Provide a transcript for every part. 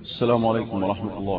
السلام عليكم ورحمة الله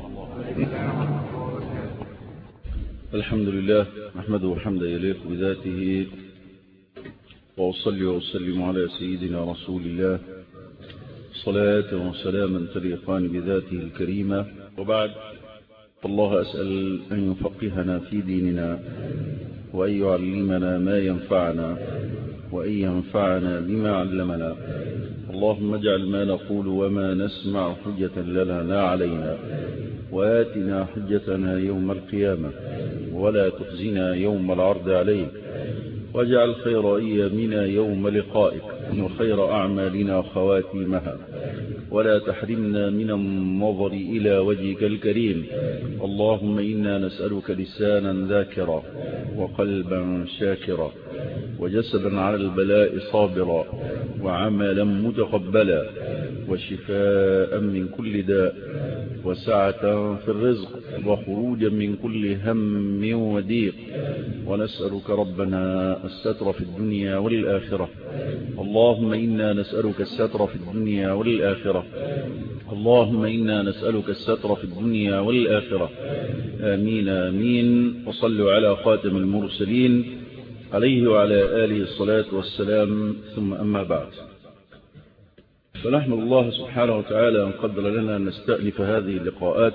الحمد لله نحمده حمدا يليق بذاته وأصلي وأسلم على سيدنا رسول الله صلاة وسلاما تليقان بذاته الكريمة وبعد فالله أسأل أن يفقهنا في ديننا وأن يعلمنا ما ينفعنا وأن ينفعنا بما علمنا اللهم اجعل ما نقول وما نسمع حجة لنا لا علينا وآتنا حجتنا يوم القيامة ولا تخزنا يوم العرض عليك واجعل خير أيامنا يوم لقائك وخير أعمالنا خواتيمها ولا تحرمنا من النظر إلى وجهك الكريم اللهم إنا نسألك لسانا ذاكرا وقلبا شاكرا وجسدا على البلاء صابرا وعملا متقبلا وشفاء من كل داء وسعة في الرزق وخروجا من كل هم وضيق ونسألك ربنا الستر في الدنيا والآخرة اللهم إنا نسألك الستر في الدنيا والآخرة اللهم إنا نسألك الستر في الدنيا والآخرة آمين آمين وصلوا على خاتم المرسلين عليه وعلى آله الصلاة والسلام ثم أما بعد فنحمد الله سبحانه وتعالى أن قدر لنا أن نستأنف هذه اللقاءات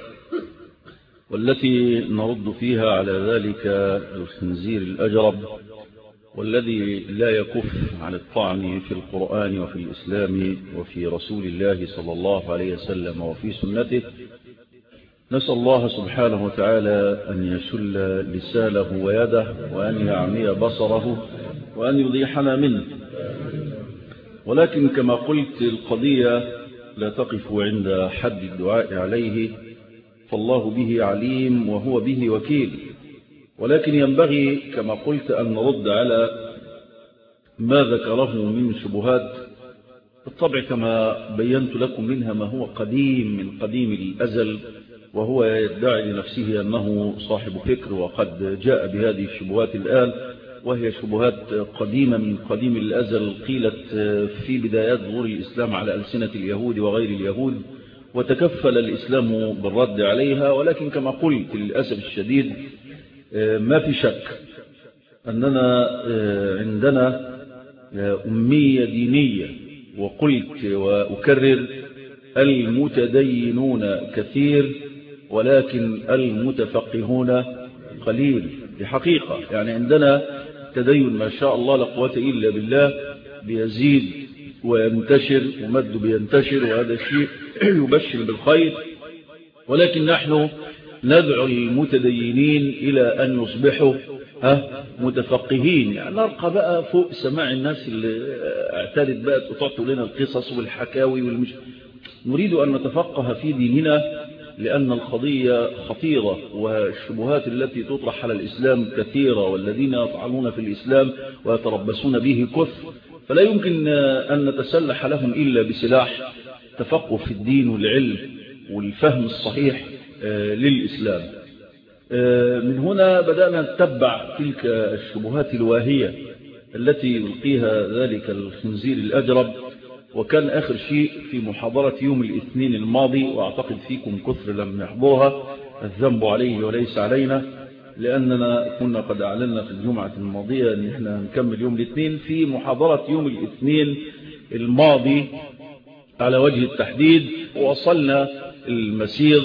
والتي نرد فيها على ذلك الخنزير الأجرب والذي لا يكف عن الطعن في القرآن وفي الإسلام وفي رسول الله صلى الله عليه وسلم وفي سنته نسأل الله سبحانه وتعالى أن يشل لسانه ويده وأن يعمي بصره وأن يضيحنا منه ولكن كما قلت القضية لا تقف عند حد الدعاء عليه فالله به عليم وهو به وكيل ولكن ينبغي كما قلت أن نرد على ما ذكره من شبهات بالطبع كما بينت لكم منها ما هو قديم من قديم الأزل وهو يدعي لنفسه أنه صاحب فكر وقد جاء بهذه الشبهات الآن وهي شبهات قديمة من قديم الأزل قيلت في بدايات ظهور الإسلام على ألسنة اليهود وغير اليهود وتكفل الإسلام بالرد عليها ولكن كما قلت للأسف الشديد ما في شك أننا عندنا أمية دينية وقلت وأكرر المتدينون كثير ولكن المتفقهون قليل بحقيقة يعني عندنا تدين ما شاء الله لا قوة إلا بالله بيزيد وينتشر ومد بينتشر وهذا الشيء يبشر بالخير ولكن نحن ندعو المتدينين إلى أن يصبحوا ها متفقهين يعني نرقى بقى فوق سماع الناس اللي اعتادت بقى تطعت لنا القصص والحكاوي والمش نريد أن نتفقه في ديننا لأن القضية خطيرة والشبهات التي تطرح على الإسلام كثيرة والذين يطعنون في الإسلام ويتربصون به كثر فلا يمكن أن نتسلح لهم إلا بسلاح تفقه في الدين والعلم والفهم الصحيح للإسلام من هنا بدأنا نتبع تلك الشبهات الواهية التي يلقيها ذلك الخنزير الأجرب وكان آخر شيء في محاضرة يوم الاثنين الماضي وأعتقد فيكم كثر لم يحضرها الذنب عليه وليس علينا لأننا كنا قد أعلنا في الجمعة الماضية أن احنا نكمل يوم الاثنين في محاضرة يوم الاثنين الماضي على وجه التحديد وصلنا المسير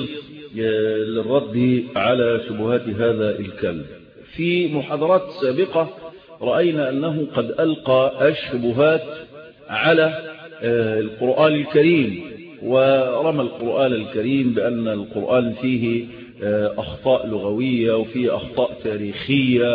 للرد على شبهات هذا الكلب في محاضرات سابقة رأينا أنه قد ألقى الشبهات على القرآن الكريم ورمى القرآن الكريم بأن القرآن فيه أخطاء لغوية وفيه أخطاء تاريخية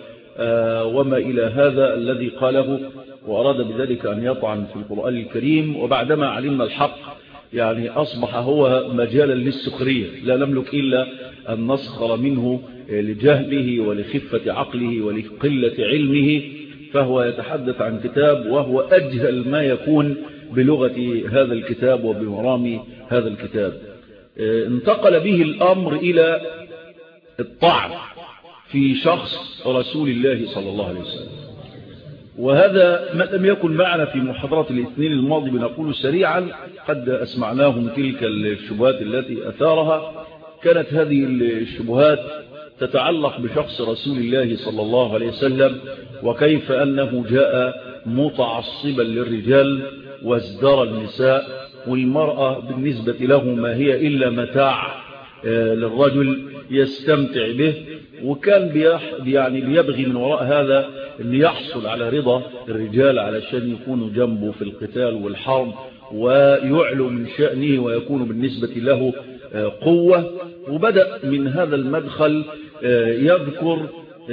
وما إلى هذا الذي قاله وأراد بذلك أن يطعن في القرآن الكريم وبعدما علمنا الحق يعني أصبح هو مجالا للسخرية لا نملك إلا أن نسخر منه لجهله ولخفة عقله ولقلة علمه فهو يتحدث عن كتاب وهو أجهل ما يكون بلغة هذا الكتاب وبمرام هذا الكتاب انتقل به الأمر إلى الطعن في شخص رسول الله صلى الله عليه وسلم وهذا ما لم يكن معنا في محاضرة الاثنين الماضي بنقول سريعا قد أسمعناهم تلك الشبهات التي أثارها كانت هذه الشبهات تتعلق بشخص رسول الله صلى الله عليه وسلم وكيف أنه جاء متعصبا للرجال وازدر النساء والمرأة بالنسبة له ما هي إلا متاع للرجل يستمتع به وكان بيح يعني بيبغي من وراء هذا أن يحصل على رضا الرجال علشان يكونوا جنبه في القتال والحرب ويعلو من شأنه ويكون بالنسبة له قوة وبدأ من هذا المدخل يذكر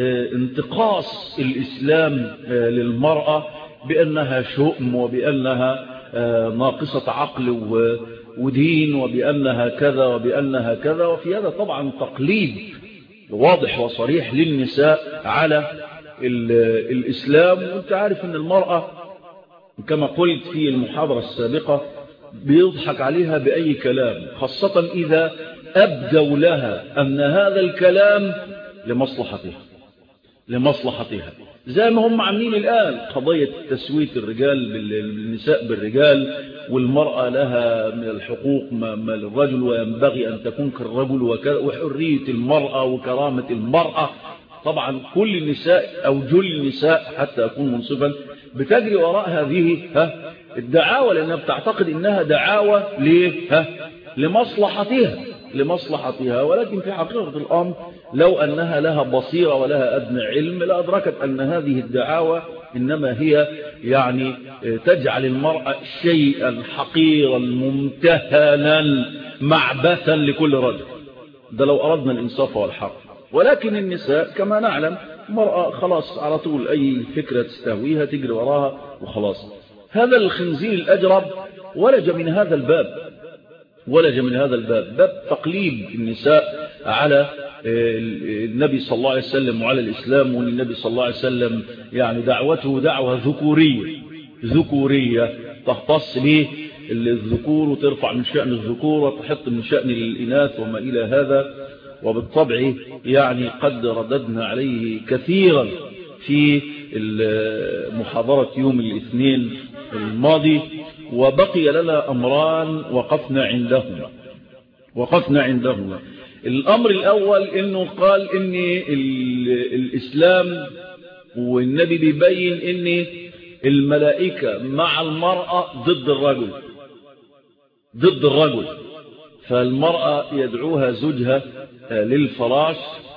انتقاص الإسلام للمرأة بأنها شؤم وبأنها ناقصة عقل ودين وبأنها كذا وبأنها كذا وفي هذا طبعا تقليد واضح وصريح للنساء على الإسلام وانت عارف أن المرأة كما قلت في المحاضرة السابقة بيضحك عليها بأي كلام خاصة إذا أبدوا لها أن هذا الكلام لمصلحتها لمصلحتها زي ما هم عاملين الآن قضية تسوية الرجال بالنساء بالرجال والمرأة لها من الحقوق ما للرجل وينبغي أن تكون كالرجل وحرية المرأة وكرامة المرأة طبعا كل النساء أو جل النساء حتى أكون منصفا بتجري وراء هذه ها الدعاوى لأنها بتعتقد إنها دعاوى ليه ها لمصلحتها لمصلحتها ولكن في حقيقة الأمر لو أنها لها بصيرة ولها أدنى علم لأدركت أن هذه الدعاوى إنما هي يعني تجعل المرأة شيئا حقيرا ممتهنا معبثا لكل رجل ده لو أردنا الإنصاف والحق ولكن النساء كما نعلم مرأة خلاص على طول أي فكرة تستهويها تجري وراها وخلاص هذا الخنزير الأجرب ولج من هذا الباب ولج من هذا الباب باب تقليد النساء على النبي صلى الله عليه وسلم وعلى الإسلام وأن النبي صلى الله عليه وسلم يعني دعوته دعوة ذكورية ذكورية تختص به الذكور وترفع من شأن الذكور وتحط من شأن الإناث وما إلى هذا وبالطبع يعني قد رددنا عليه كثيرا في محاضرة يوم الاثنين الماضي وبقي لنا أمران وقفنا عندهما وقفنا عندهما الأمر الأول إنه قال إن الإسلام والنبي بيبين إن الملائكة مع المرأة ضد الرجل ضد الرجل فالمرأة يدعوها زوجها للفراش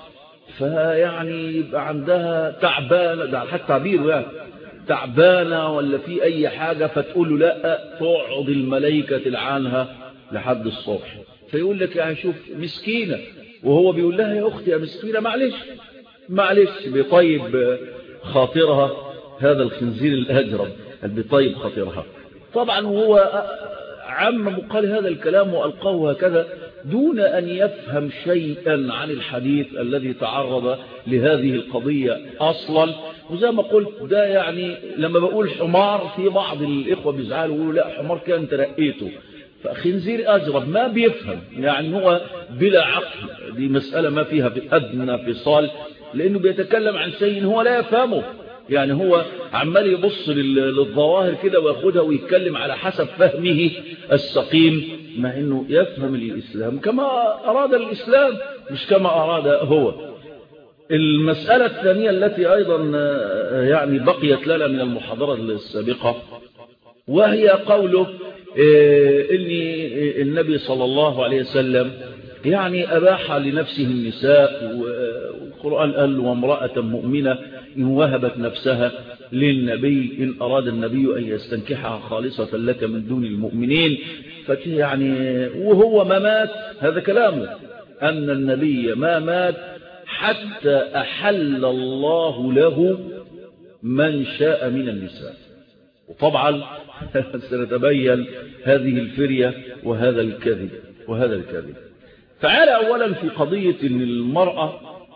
فيعني يبقى عندها تعبانة ده حتى تعبيره يعني تعبانة ولا في أي حاجة فتقول له لا تقعد الملائكة تلعنها لحد الصبح فيقول لك يعني شوف مسكينة وهو بيقول لها يا أختي يا مسكينة معلش معلش بيطيب خاطرها هذا الخنزير الأجرب بيطيب خاطرها طبعا هو عم قال هذا الكلام وألقاه هكذا دون أن يفهم شيئا عن الحديث الذي تعرض لهذه القضية أصلا وزي ما قلت ده يعني لما بقول حمار في بعض الإخوة بيزعلوا يقولوا لا حمار كان ترقيته فخنزير أجرب ما بيفهم يعني هو بلا عقل دي مسألة ما فيها في أدنى فصال لأنه بيتكلم عن شيء هو لا يفهمه يعني هو عمال يبص للظواهر كده وياخدها ويتكلم على حسب فهمه السقيم مع انه يفهم الاسلام كما اراد الاسلام مش كما اراد هو المسألة الثانية التي ايضا يعني بقيت لنا من المحاضرة السابقة وهي قوله ان النبي صلى الله عليه وسلم يعني أباح لنفسه النساء والقرآن قال وامرأة مؤمنة إن وهبت نفسها للنبي إن أراد النبي أن يستنكحها خالصة لك من دون المؤمنين يعني وهو ما مات هذا كلامه أن النبي ما مات حتى أحل الله له من شاء من النساء وطبعا سنتبين هذه الفرية وهذا الكذب وهذا الكذب تعالى أولا في قضية أن المرأة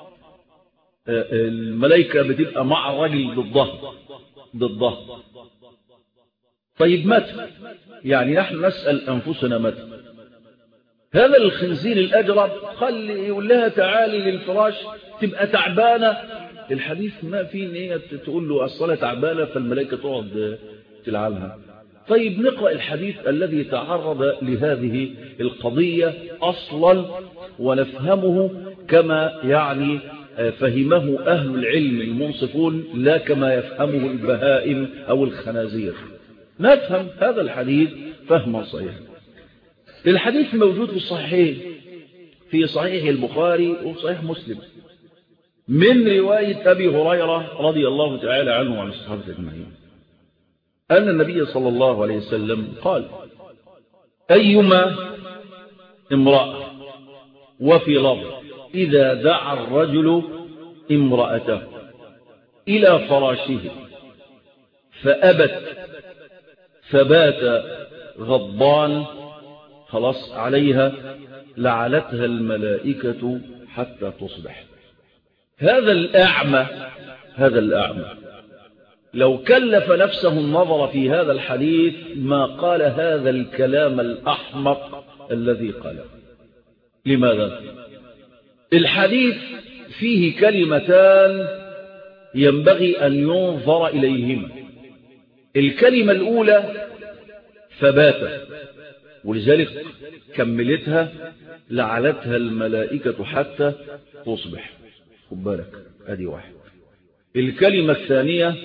الملائكة بتبقى مع الرجل ضدها ضدها طيب متى يعني نحن نسأل أنفسنا متى هذا الخنزير الأجرب قال يقول لها تعالي للفراش تبقى تعبانة الحديث ما فيه ان هي تقول له الصلاة تعبانة فالملائكة تقعد تلعنها طيب نقرأ الحديث الذي تعرض لهذه القضية أصلا ونفهمه كما يعني فهمه أهل العلم المنصفون لا كما يفهمه البهائم أو الخنازير نفهم هذا الحديث فهما صحيحا الحديث موجود في الصحيحين في صحيح البخاري وفي صحيح مسلم من رواية أبي هريرة رضي الله تعالى عنه وعن الصحابة أجمعين أن النبي صلى الله عليه وسلم قال أيما امرأة وفي لفظ إذا دعا الرجل امرأته إلى فراشه فأبت فبات غضبان خلاص عليها لعلتها الملائكة حتى تصبح هذا الأعمى هذا الأعمى لو كلف نفسه النظر في هذا الحديث ما قال هذا الكلام الأحمق الذي قاله لماذا الحديث فيه كلمتان ينبغي أن ينظر إليهما الكلمة الأولى فبات ولذلك كملتها لعلتها الملائكة حتى تصبح خد بالك ادي واحد الكلمة الثانية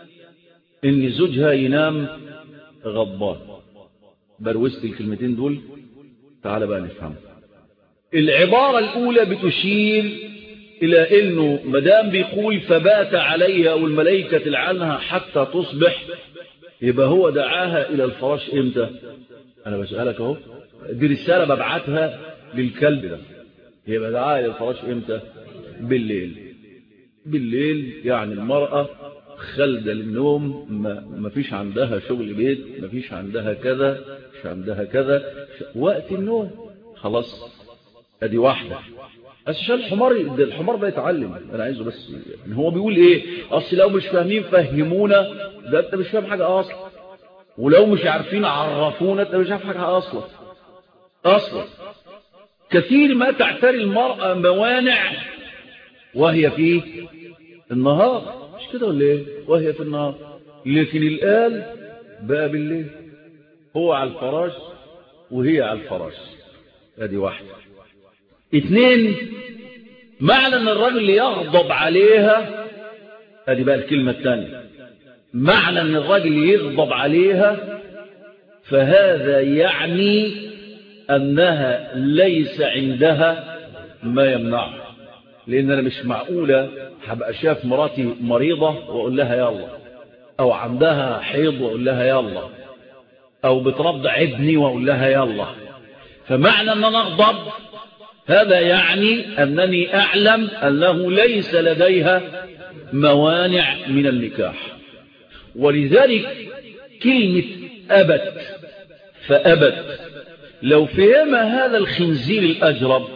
ان زوجها ينام غضبان بروست الكلمتين دول تعال بقى نفهم العبارة الاولى بتشير الى انه مدام بيقول فبات عليها والملائكة تلعنها حتى تصبح يبقى هو دعاها الى الفراش امتى انا بسألك اهو دي رسالة ببعتها للكلب ده يبقى دعاها الى الفراش امتى بالليل بالليل يعني المرأة خلدة للنوم ما, ما فيش عندها شغل بيت ما فيش عندها كذا مش عندها كذا وقت النوم خلاص ادي واحدة بس عشان الحمار الحمار ده يتعلم انا عايزه بس يعني هو بيقول ايه اصل لو مش فاهمين فهمونا ده انت مش فاهم حاجة اصلا ولو مش عارفين عرفونا انت مش عارف حاجة اصلا اصلا كثير ما تعتري المرأة موانع وهي في النهار مش كده ولا ايه وهي في النهار لكن الآن بقى بالليل هو على الفراش وهي على الفراش ادي واحدة اثنين معنى ان الرجل يغضب عليها ادي بقى الكلمة الثانية معنى ان الرجل يغضب عليها فهذا يعني انها ليس عندها ما يمنعها لان انا مش معقولة هبقى شاف مراتي مريضة واقول لها يلا او عندها حيض واقول لها يلا او بترضع ابني واقول لها يلا فمعنى ان انا اغضب هذا يعني انني اعلم انه ليس لديها موانع من النكاح ولذلك كلمة أبت فأبت لو فهم هذا الخنزير الأجرب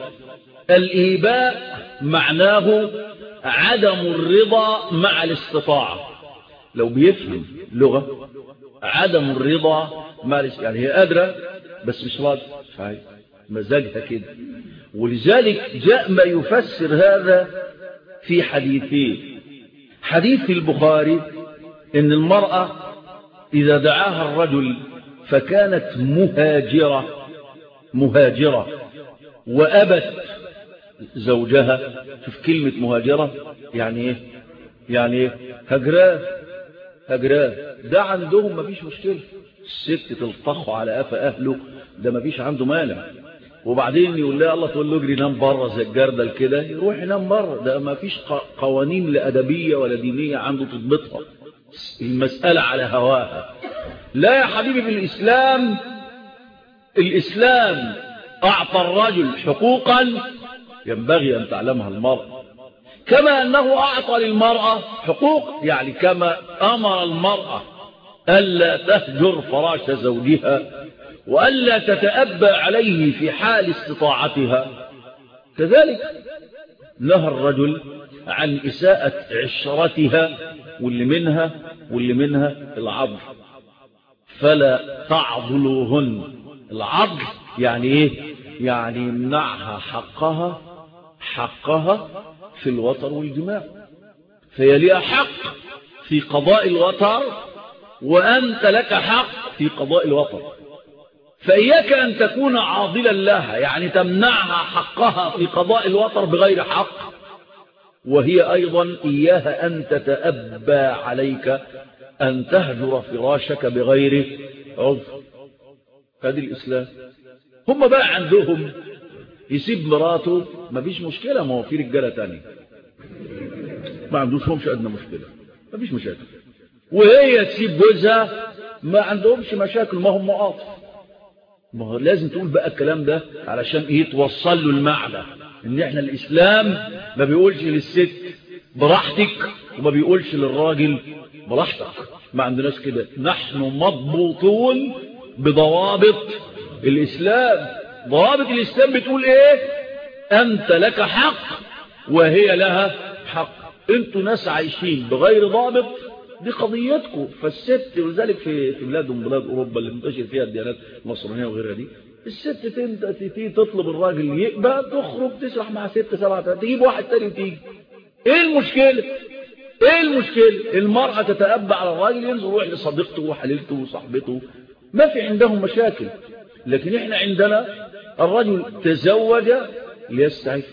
الإيباء معناه عدم الرضا مع الاستطاعة لو بيفهم لغة عدم الرضا مع الاستطاعة يعني هي قادرة بس مش راضي مزاجها كده ولذلك جاء ما يفسر هذا في حديثين حديث البخاري ان المرأة اذا دعاها الرجل فكانت مهاجرة مهاجرة وابت زوجها شوف كلمة مهاجرة يعني ايه يعني ايه هجراه هجراه ده عندهم مفيش مشكلة الست تلطخه على قفا اهله ده مفيش عنده مانع وبعدين يقول لها الله تقول له اجري نام بره زي الجردل كده يروح ينام بره ده مفيش قوانين لا ادبيه ولا دينيه عنده تضبطها المسألة على هواها لا يا حبيبي في الإسلام الإسلام أعطى الرجل حقوقا ينبغي أن تعلمها المرأة كما أنه أعطى للمرأة حقوق يعني كما أمر المرأة ألا تهجر فراش زوجها وألا تتأبى عليه في حال استطاعتها كذلك نهى الرجل عن إساءة عشرتها واللي منها واللي منها العضل فلا تعضلوهن العضل يعني ايه يعني يمنعها حقها حقها في الوطر والجماع فهي لها حق في قضاء الوتر وأنت لك حق في قضاء الوتر فإياك أن تكون عاضلا لها يعني تمنعها حقها في قضاء الوتر بغير حق وهي أيضا إياها أن تتأبى عليك أن تهجر فراشك بغير عذر هذه الإسلام هم بقى عندهم يسيب مراته ما فيش مشكلة ما هو في رجالة تانية ما عندوش همش أدنى مشكلة ما فيش مشاكل وهي تسيب جوزها ما عندهمش مشاكل ما هم مقاطع ما هو لازم تقول بقى الكلام ده علشان ايه توصل له المعنى ان احنا الاسلام ما بيقولش للست براحتك وما بيقولش للراجل براحتك ما عندناش كده نحن مضبوطون بضوابط الاسلام ضوابط الاسلام بتقول ايه انت لك حق وهي لها حق انتوا ناس عايشين بغير ضابط دي قضيتكم فالست ولذلك في في بلادهم بلاد اوروبا اللي منتشر فيها الديانات النصرانيه وغيرها دي الست تيجي تطلب الراجل يقبل تخرج تسرح مع ست سبعة تجيب واحد تاني وتيجي ايه المشكله ايه المشكله المراه تتأبى على الراجل ينزل يروح لصديقته وحليلته وصاحبته ما في عندهم مشاكل لكن احنا عندنا الرجل تزوج ليستعف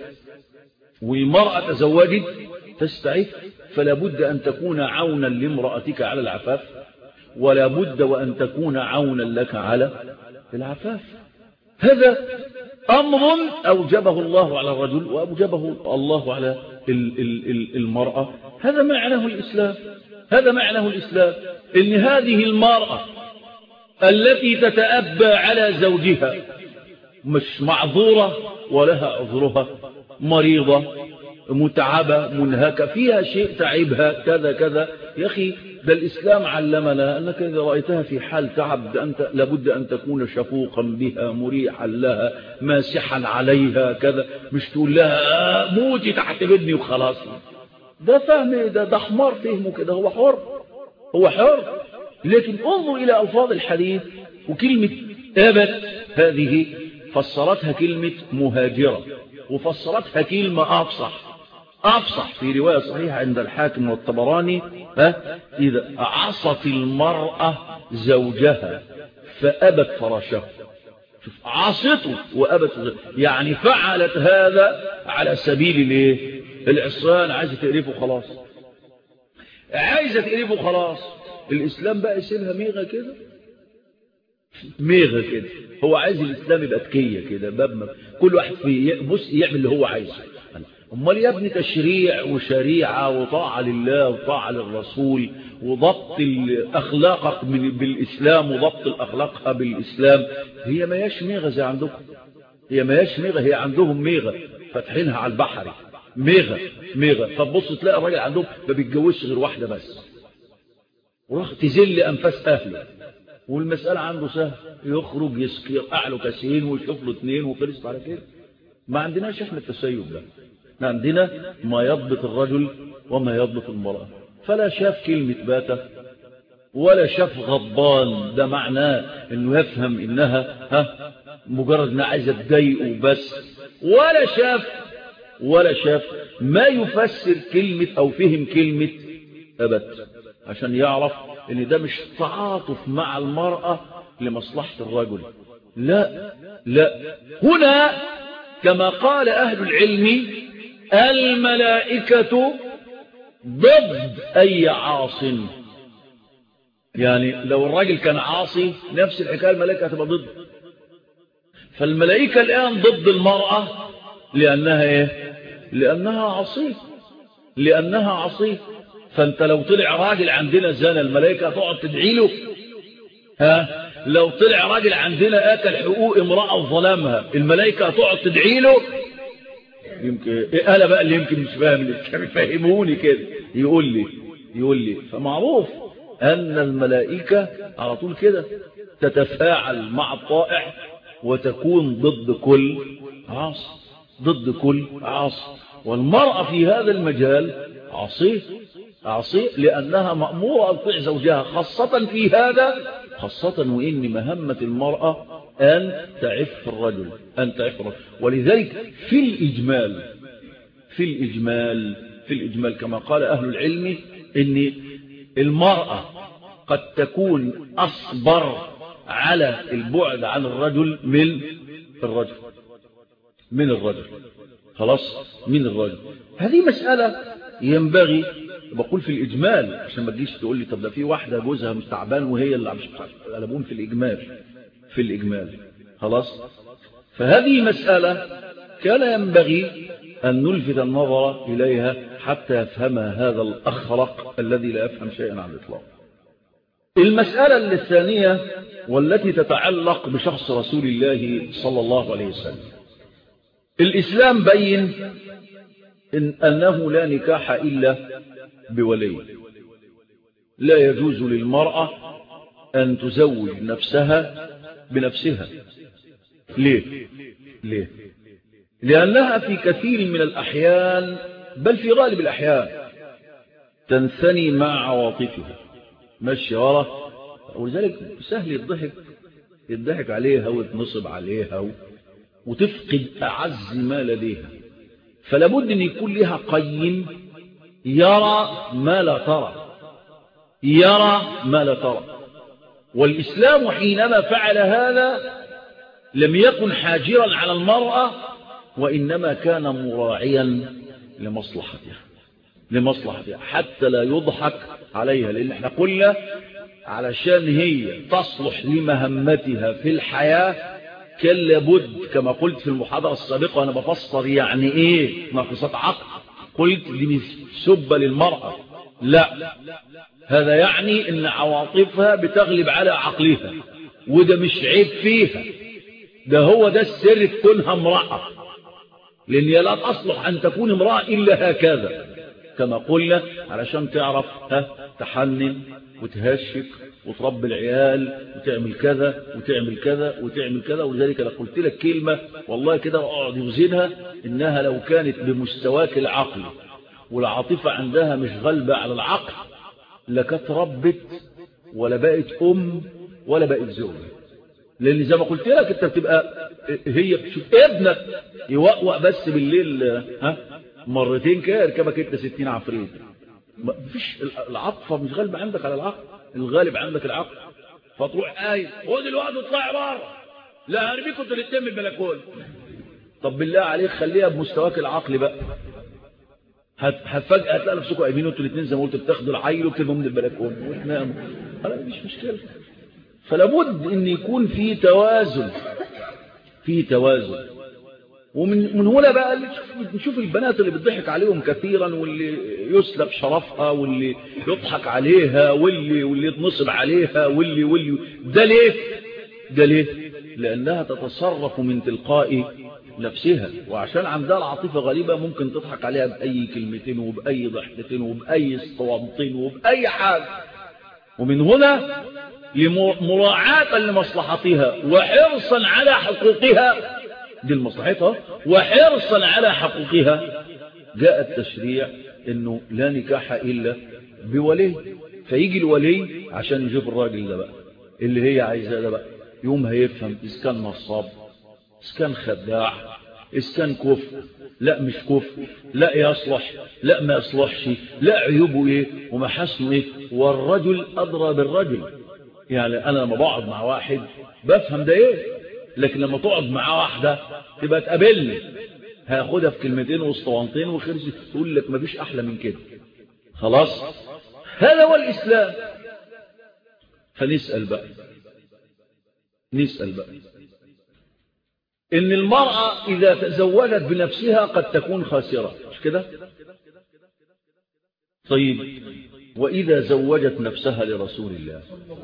والمرأة تزوجت تستعف فلا بد أن تكون عونا لامرأتك على العفاف ولا بد وأن تكون عونا لك على العفاف هذا أمر أوجبه الله على الرجل وأوجبه الله على المرأة هذا معناه الإسلام هذا معناه الإسلام إن هذه المرأة التي تتأبى على زوجها مش معذورة ولها عذرها مريضة متعبة منهكة فيها شيء تعبها كذا كذا يا أخي ده الإسلام علمنا أنك إذا رأيتها في حال تعب أنت لابد أن تكون شفوقا بها مريحا لها ماسحا عليها كذا مش تقول لها موتي تحت بدني وخلاص ده فهم ده, ده حمار فهمه كده هو حر هو حر لكن انظر إلى ألفاظ الحديث وكلمة أبت هذه فسرتها كلمة مهاجرة وفسرتها كلمة أفصح أفصح في رواية صحيحة عند الحاكم والطبراني ها إذا عصت المرأة زوجها فأبت فرشه عصته وأبت يعني فعلت هذا على سبيل الايه العصيان عايزة تقرفه خلاص عايزة تقرفه خلاص الإسلام بقى يسيبها ميغة كده ميغة كده هو عايز الإسلام يبقى تكية كده باب كل واحد في بص يعمل اللي هو عايزه امال يا ابني تشريع وشريعة وطاعة لله وطاعة للرسول وضبط أخلاقك بالإسلام وضبط الأخلاق بالإسلام هي ما ياش ميغة زي عندكم هي ما ياش ميغة هي عندهم ميغة فاتحينها على البحر ميغة ميغة فتبص تلاقي الراجل عندهم ما بيتجوزش غير واحدة بس وراح تزل أنفاس أهله والمسألة عنده سهل يخرج يسقع له كاسين ويشوف له اثنين وخلص على كده ما عندناش احنا التسيب ده احنا عندنا ما يضبط الرجل وما يضبط المرأة فلا شاف كلمة باتة ولا شاف غضبان ده معناه انه يفهم انها ها مجرد انها عايزة تضايقه بس ولا شاف ولا شاف ما يفسر كلمة او فهم كلمة ابت عشان يعرف ان ده مش تعاطف مع المرأة لمصلحة الرجل لا لا هنا كما قال أهل العلم الملائكة ضد أي عاص يعني لو الراجل كان عاصي نفس الحكاية الملائكة هتبقى ضد فالملائكة الآن ضد المرأة لأنها إيه لأنها عصيه لأنها عصيه فانت لو طلع راجل عندنا زنا الملائكة تقعد تدعي له ها لو طلع راجل عندنا اكل حقوق امرأة وظلمها الملائكة تقعد تدعي له يمكن إيه انا بقى اللي يمكن مش فاهم اللي فهموني كده يقول لي يقول لي فمعروف ان الملائكة على طول كده تتفاعل مع الطائع وتكون ضد كل عاص ضد كل عاص والمرأة في هذا المجال عصيه عصيه لأنها مأمورة أن تطيع زوجها خاصة في هذا خاصة وإن مهمة المرأة أن تعف الرجل أن تعف الرجل ولذلك في الإجمال في الإجمال في الإجمال كما قال أهل العلم إن المرأة قد تكون أصبر على البعد عن الرجل من الرجل من الرجل خلاص من الرجل هذه مسألة ينبغي بقول في الإجمال عشان ما تجيش تقول لي طب ده في واحدة جوزها مستعبان وهي اللي مش أنا بقول في الإجمال في الإجمال خلاص فهذه مسألة كان ينبغي أن نلفت النظر إليها حتى يفهمها هذا الأخرق الذي لا يفهم شيئا عن الإطلاق المسألة الثانية والتي تتعلق بشخص رسول الله صلى الله عليه وسلم الإسلام بين إن أنه لا نكاح إلا بولي لا يجوز للمرأة أن تزوج نفسها بنفسها ليه ليه لأنها في كثير من الأحيان بل في غالب الأحيان تنثني مع عواطفها ماشي ورا ولذلك سهل يضحك يضحك عليها ويتنصب عليها و... وتفقد أعز ما لديها فلا بد أن يكون لها قيم يرى ما لا ترى يرى ما لا ترى والإسلام حينما فعل هذا لم يكن حاجرا على المرأة وإنما كان مراعيا لمصلحتها لمصلحتها حتى لا يضحك عليها لأن احنا قلنا علشان هي تصلح لمهمتها في الحياة كان لابد كما قلت في المحاضرة السابقة أنا بفسر يعني إيه ناقصات عقل قلت دي مش سبة للمرأة لا هذا يعني ان عواطفها بتغلب على عقلها وده مش عيب فيها ده هو ده السر في كونها امرأة لأن لا تصلح أن تكون امرأة إلا هكذا كما قلنا علشان تعرف ها تحنن وتهشك وتربي العيال وتعمل كذا وتعمل كذا وتعمل كذا ولذلك انا قلت لك كلمة والله كده اقعد يوزنها انها لو كانت بمستواك العقلي والعاطفة عندها مش غالبة على العقل لكانت ربت ولا بقت ام ولا بقت زوجة لان زي ما قلت لك انت بتبقى هي شوف ابنك يوقوق بس بالليل ها مرتين كده يركبك انت 60 عفريت مفيش العاطفه مش غالبه عندك على العقل الغالب عندك العقل فتروح قايل خد الوقت وطلع بره لا هرميكوا انتوا الاثنين من البلكونه طب بالله عليك خليها بمستواك العقلي بقى هتفاجئ هتلاقي نفسكم قايمين انتوا الاثنين زي ما قلت بتاخدوا العيل وبترموا من البلكونه وتناموا انا مش مشكله فلا بد ان يكون في توازن في توازن ومن من هنا بقى نشوف البنات اللي بتضحك عليهم كثيرا واللي يسلب شرفها واللي يضحك عليها واللي واللي يتنصب عليها واللي واللي ده ليه ده ليه لانها تتصرف من تلقاء نفسها وعشان عندها العاطفه غريبه ممكن تضحك عليها باي كلمتين وباي ضحكتين وباي اسطوانتين وباي حاجه ومن هنا مراعاة لمصلحتها وحرصا على حقوقها دي لمصلحتها وحرصا على حقوقها جاء التشريع انه لا نكاح الا بولي فيجي الولي عشان يشوف الراجل ده بقى اللي هي عايزاه ده بقى يوم هيفهم اذا كان نصاب اذا كان خداع اذا كان كفر لا مش كفر لا يصلح لا ما يصلحش لا عيوبه ايه ومحاسنه ايه والرجل ادرى بالرجل يعني انا لما بقعد مع واحد بفهم ده ايه لكن لما تقعد مع واحدة تبقى تقابلني هاخدها في كلمتين واسطوانتين وخرج تقول لك مفيش احلى من كده خلاص هذا هو الاسلام فنسأل بقى نسأل بقى ان المرأة اذا تزوجت بنفسها قد تكون خاسرة مش كده طيب واذا زوجت نفسها لرسول الله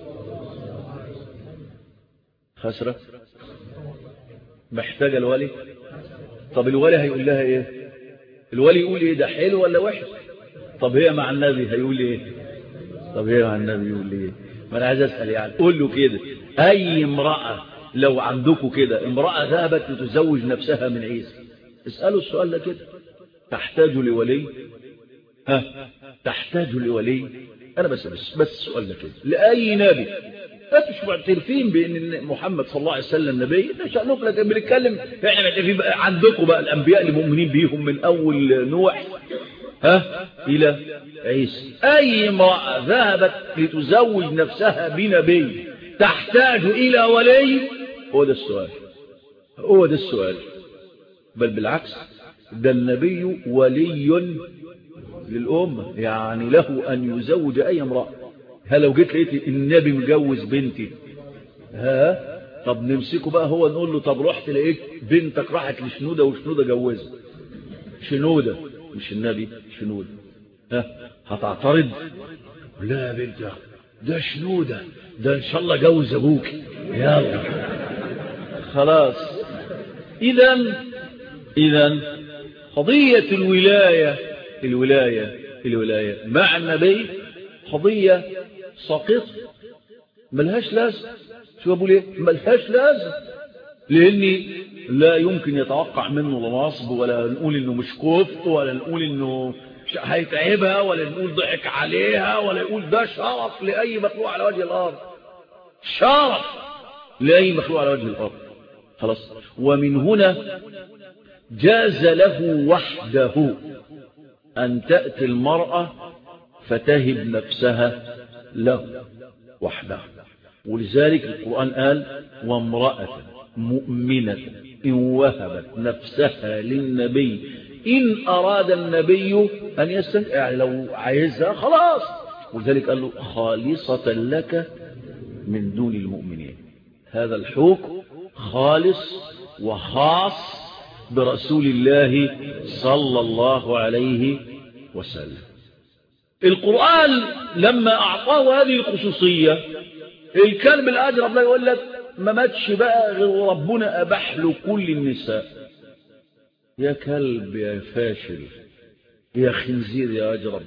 خسرة محتاجة الولي طب الولي هيقول لها ايه الولي يقول ايه ده حلو ولا وحش طب هي مع النبي هيقول ايه طب هي مع النبي يقول ايه ما انا عايز اسال يعني قول له كده اي امراه لو عندكم كده امراه ذهبت لتزوج نفسها من عيسى اسالوا السؤال ده كده تحتاج لولي ها تحتاج لولي انا بس بس بس السؤال ده كده لاي نبي مش معترفين بان محمد صلى الله عليه وسلم نبي ده شأنكم لكن بنتكلم احنا معترفين بقى عندكم بقى الانبياء اللي مؤمنين بيهم من اول نوح ها إلى عيسى أي امرأة ذهبت لتزوج نفسها بنبي تحتاج إلى ولي هو ده السؤال هو ده السؤال بل بالعكس ده النبي ولي للأمة يعني له أن يزوج أي امرأة ها لو جيت لقيت النبي مجوز بنتي ها طب نمسكه بقى هو نقول له طب رحت لقيت بنتك راحت لشنودة وشنودة جوزها شنودة مش النبي شنودة ها هتعترض لا يا بنتي ده شنودة ده ان شاء الله جوز ابوك يلا خلاص اذا اذا قضية الولاية الولاية الولاية مع النبي قضية ساقطة ملهاش لازم شو بقول ايه ملهاش لازم لاني لا يمكن يتوقع منه نصب ولا نقول انه مش كفت ولا نقول انه هيتعبها ولا نقول ضحك عليها ولا يقول ده شرف لأي مخلوق على وجه الأرض شرف لأي مخلوق على وجه الأرض خلاص ومن هنا جاز له وحده أن تأتي المرأة فتهب نفسها له وحده ولذلك القرآن قال وامرأة مؤمنة إن وهبت نفسها للنبي إن أراد النبي أن يستنكر يعني لو عايزها خلاص ولذلك قال له خالصة لك من دون المؤمنين هذا الحكم خالص وخاص برسول الله صلى الله عليه وسلم القرآن لما أعطاه هذه الخصوصية الكلب الأجرب لا يقول لك ما ماتش بقى غير ربنا أباح له كل النساء يا كلب يا فاشل يا خنزير يا أجرب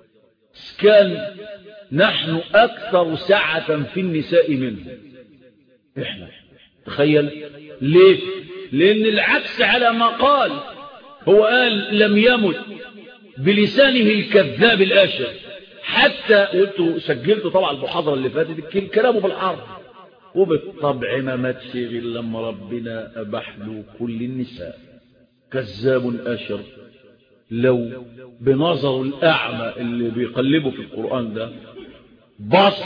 كان نحن أكثر سعة في النساء منه إحنا تخيل ليه لأن العكس على ما قال هو قال لم يمت بلسانه الكذاب الآشر حتى قلت سجلت طبعا المحاضرة اللي فاتت كلامه بالعرض وبالطبع ما ماتش غير لما ربنا أباح له كل النساء كذاب أشر لو بنظر الأعمى اللي بيقلبه في القرآن ده بص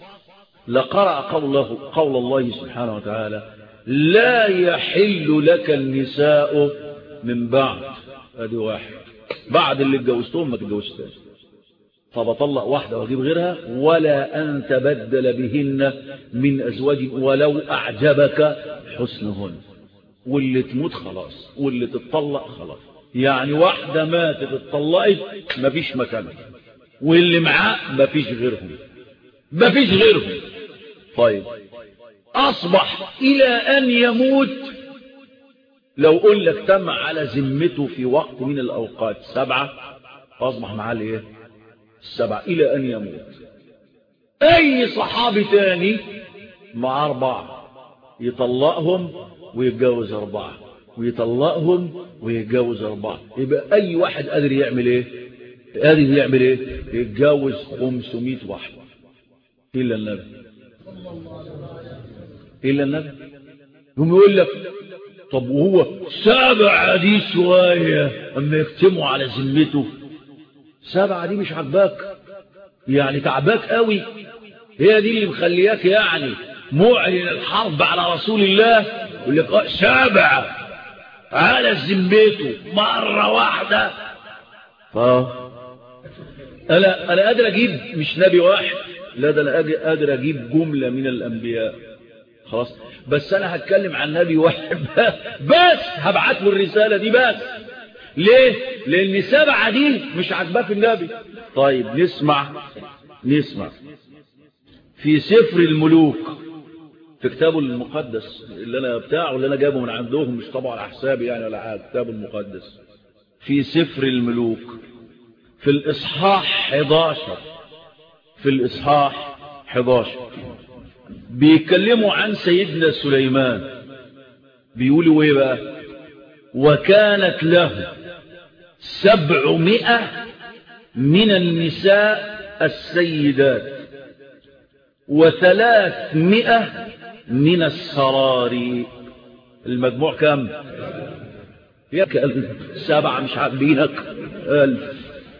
لقرأ قوله قول الله سبحانه وتعالى لا يحل لك النساء من بعد ادي واحد بعد اللي اتجوزتهم ما تتجوزتهاش طب اطلق واحده واجيب غيرها ولا ان تبدل بهن من ازواج ولو اعجبك حسنهن واللي تموت خلاص واللي تتطلق خلاص يعني واحده ماتت اتطلقت مفيش مكانها واللي معاه مفيش غيرهم مفيش غيرهم طيب أصبح إلى أن يموت لو قل لك تم على ذمته في وقت من الأوقات سبعة أصبح معاه الايه السبعة إلى أن يموت أي صحابي تاني مع أربعة يطلقهم ويتجوز أربعة ويطلقهم ويتجوز أربعة يبقى أي واحد قادر يعمل إيه قادر يعمل إيه يتجوز 500 واحد إلا النبي إلا النبي هم يقول لك طب وهو سبعة دي شوية أما يختموا على ذمته سبعة دي مش عجباك يعني تعباك قوي هي دي اللي مخلياك يعني معلن الحرب على رسول الله يقول لك سبعة على ذمته مرة واحدة ف أنا أنا قادر أجيب مش نبي واحد لا ده أنا قادر أجيب جملة من الأنبياء خلاص بس أنا هتكلم عن نبي واحد بس هبعت له الرسالة دي بس ليه لأن سبعة دي مش عجباه في النبي طيب نسمع نسمع في سفر الملوك في كتابه المقدس اللي أنا بتاعه اللي أنا جابه من عندهم مش طبعا على حسابي يعني ولا حاجة كتابه المقدس في سفر الملوك في الإصحاح 11 في الإصحاح 11 بيتكلموا عن سيدنا سليمان بيقولوا ايه بقى وكانت له سبعمائة من النساء السيدات وثلاثمائة من السراري المجموع كم يا سبعة مش عاجبينك ألف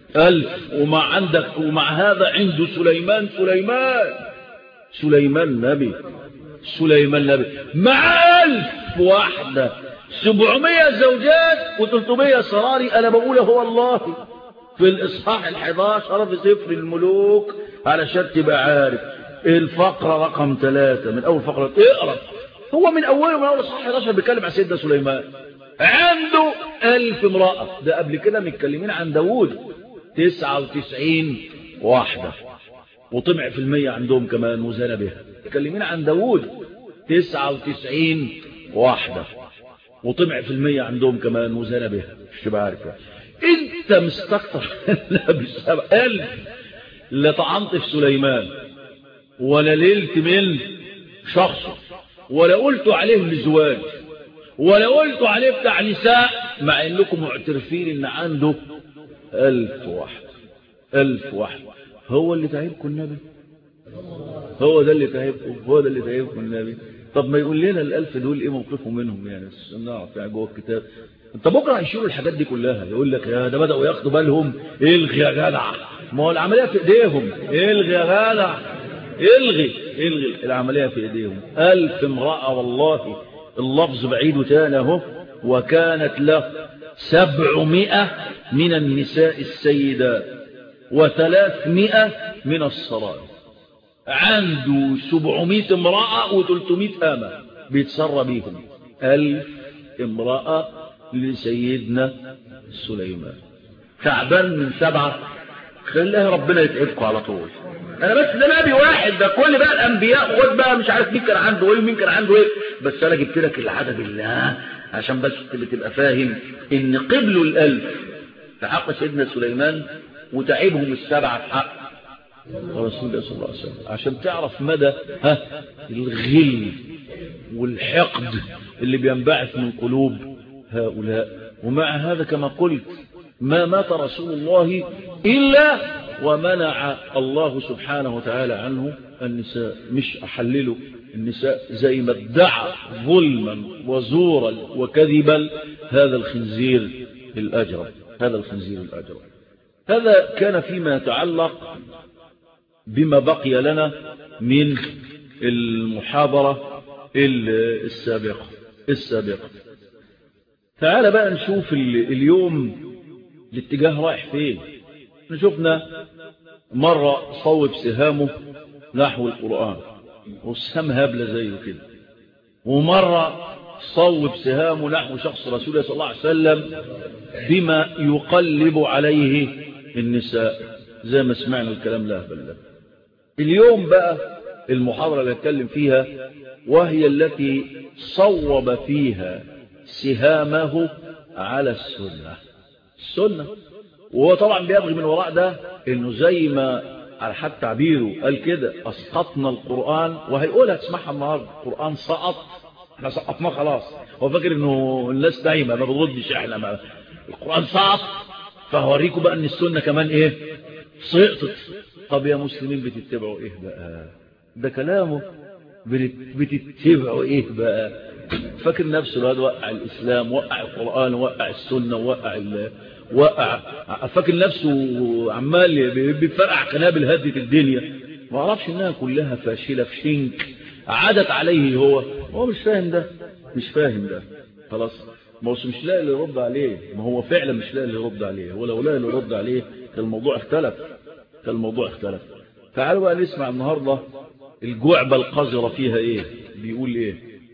ألف ومع عندك ومع هذا عنده سليمان سليمان سليمان نبي سليمان نبي مع ألف واحدة سبعمية زوجات وتلتمية سراري أنا بقول هو الله في الإصحاح الحداشر في سفر الملوك علشان تبقى عارف الفقرة رقم ثلاثة من أول فقرة اقرأ هو من أوله من أول الإصحاح 11 بيتكلم عن سيدنا سليمان عنده ألف امرأة ده قبل كده متكلمين عن داوود تسعة وتسعين واحدة وطمع في المية عندهم كمان وزنى بها متكلمين عن داوود تسعة وتسعين واحدة وطمع في المية عندهم كمان وزنى بها مش تبقى عارف انت مستكتر بالسبع ألف لا طعنت في سليمان ولا ليلت من شخصه ولا قلت عليه لزواج ولا قلت عليه بتاع نساء مع انكم معترفين ان عنده ألف واحد ألف واحد هو اللي تعيبكم النبي هو ده اللي تعيبكم هو ده اللي تعيبكم النبي طب ما يقول لنا الألف دول ايه موقفهم منهم يعني نعرف يعني جوه الكتاب انت بكره هيشيلوا الحاجات دي كلها يقول لك يا ده بدأوا ياخدوا بالهم الغي يا جدع ما هو العملية في ايديهم الغي يا جدع الغي الغي العملية في ايديهم ألف امرأة والله اللفظ بعيد تاني اهو وكانت له سبعمائة من النساء السيدات وثلاثمائة من السرائر عنده سبعمائة امرأة وثلاثمائة آمة بيتسرى بيهم ألف امرأة لسيدنا سليمان تعبان من سبعة خليها ربنا يتعبكم على طول انا بس ده نبي واحد ده كل بقى الانبياء خد بقى مش عارف مين كان عنده ايه ومين كان عنده ايه بس انا جبت لك العدد الله عشان بس تبقى فاهم ان قبلوا الالف في حق سيدنا سليمان وتعبهم السبعة في حق رسول الله صلى الله عليه وسلم عشان تعرف مدى ها الغل والحقد اللي بينبعث من قلوب هؤلاء ومع هذا كما قلت ما مات رسول الله إلا ومنع الله سبحانه وتعالى عنه النساء مش أحلله النساء زي ما ادعى ظلما وزورا وكذبا هذا الخنزير الأجر هذا الخنزير الأجر هذا كان فيما يتعلق بما بقي لنا من المحاضرة السابقة السابقة تعال بقى نشوف اليوم الاتجاه رايح فين شفنا مرة صوب سهامه نحو القرآن والسهام هابلة زيه كده ومرة صوب سهامه نحو شخص رسول الله صلى الله عليه وسلم بما يقلب عليه النساء زي ما سمعنا الكلام لا بل اليوم بقى المحاضرة اللي اتكلم فيها وهي التي صوب فيها سهامه على السنة السنة وهو طبعا بيبغي من وراء ده انه زي ما على حد تعبيره قال كده اسقطنا القرآن وهيقولها تسمعها النهارده القرآن سقط احنا سقطناه خلاص هو فاكر انه الناس دايما ما بنردش احنا ما القرآن سقط فهوريكم بقى ان السنة كمان ايه سقطت طب يا مسلمين بتتبعوا ايه بقى ده كلامه بتتبعوا ايه بقى فاكر نفسه الواد وقع الاسلام وقع القرآن وقع السنة وقع ال... وقع فاكر نفسه عمال بيفرقع قنابل هدت الدنيا ما اعرفش انها كلها فاشلة في شنك عادت عليه هو هو مش فاهم ده مش فاهم ده خلاص ما هو مش لاقي اللي يرد عليه ما هو فعلا مش لاقي اللي يرد عليه هو لو لاقي اللي يرد عليه كان الموضوع اختلف كان الموضوع اختلف تعالوا بقى نسمع النهارده الجعبة القذرة فيها ايه بيقول ايه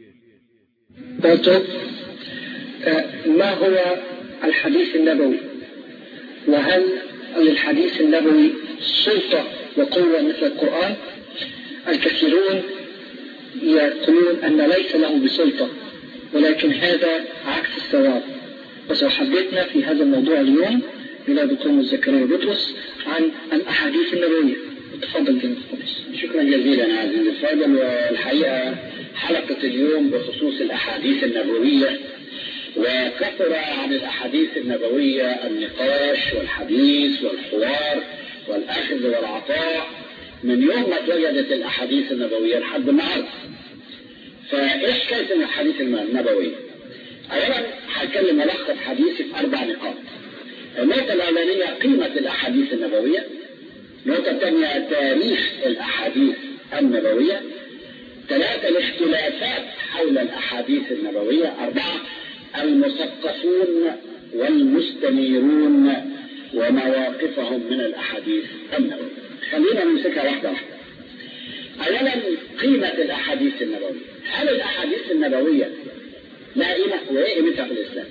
ما هو الحديث النبوي وهل للحديث النبوي سلطة وقوة مثل القرآن الكثيرون يقولون أن ليس له بسلطة ولكن هذا عكس الصواب وسأحدثنا في هذا الموضوع اليوم إلى دكتور زكريا بطرس عن الأحاديث النبوية تفضل جنب شكرا جزيلا عزيزي الفاضل والحقيقة حلقة اليوم بخصوص الأحاديث النبوية وكثر عن الأحاديث النبوية النقاش والحديث والحوار والأخذ والعطاء من يوم ما اتوجدت الأحاديث النبوية لحد النهارده. فإيش كانت الأحاديث النبوية؟ أولا هتكلم ملخص حديثي في أربع نقاط. النقطة الأولانية قيمة الأحاديث النبوية النقطة الثانية تاريخ الأحاديث النبوية ثلاثة الاختلافات حول الأحاديث النبوية أربعة المثقفون والمستنيرون ومواقفهم من الأحاديث النبوية خلينا نمسكها واحدة واحدة أولا قيمة الأحاديث النبوية هل الأحاديث النبوية لها قيمة وإيه قيمتها في الإسلام؟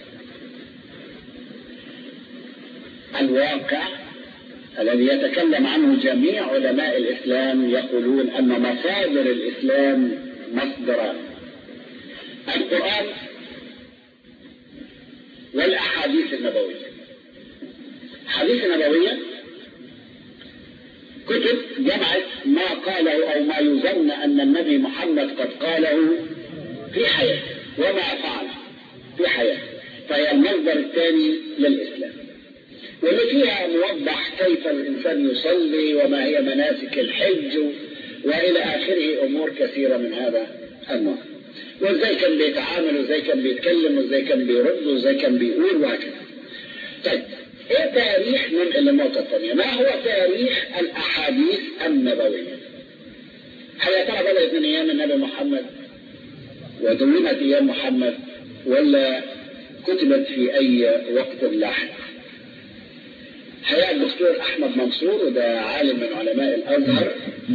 الواقع الذي يتكلم عنه جميع علماء الإسلام يقولون أن مصادر الإسلام مصدران القرآن والأحاديث النبوية الأحاديث النبوية كتب جمعت ما قاله أو ما يظن أن النبي محمد قد قاله في حياته وما فعل في حياته فهي المصدر الثاني للإسلام واللي فيها موضح كيف الإنسان يصلي وما هي مناسك الحج وإلى آخره أمور كثيرة من هذا النوع وإزاي كان بيتعامل وإزاي كان بيتكلم وإزاي كان بيرد وإزاي كان بيقول وهكذا طيب إيه تاريخ من النقطة الثانية ما هو تاريخ الأحاديث النبوية هل يا ترى بدأت من أيام النبي محمد ودونت أيام محمد ولا كتبت في أي وقت لاحق حقيقة الدكتور أحمد منصور وده عالم من علماء الأزهر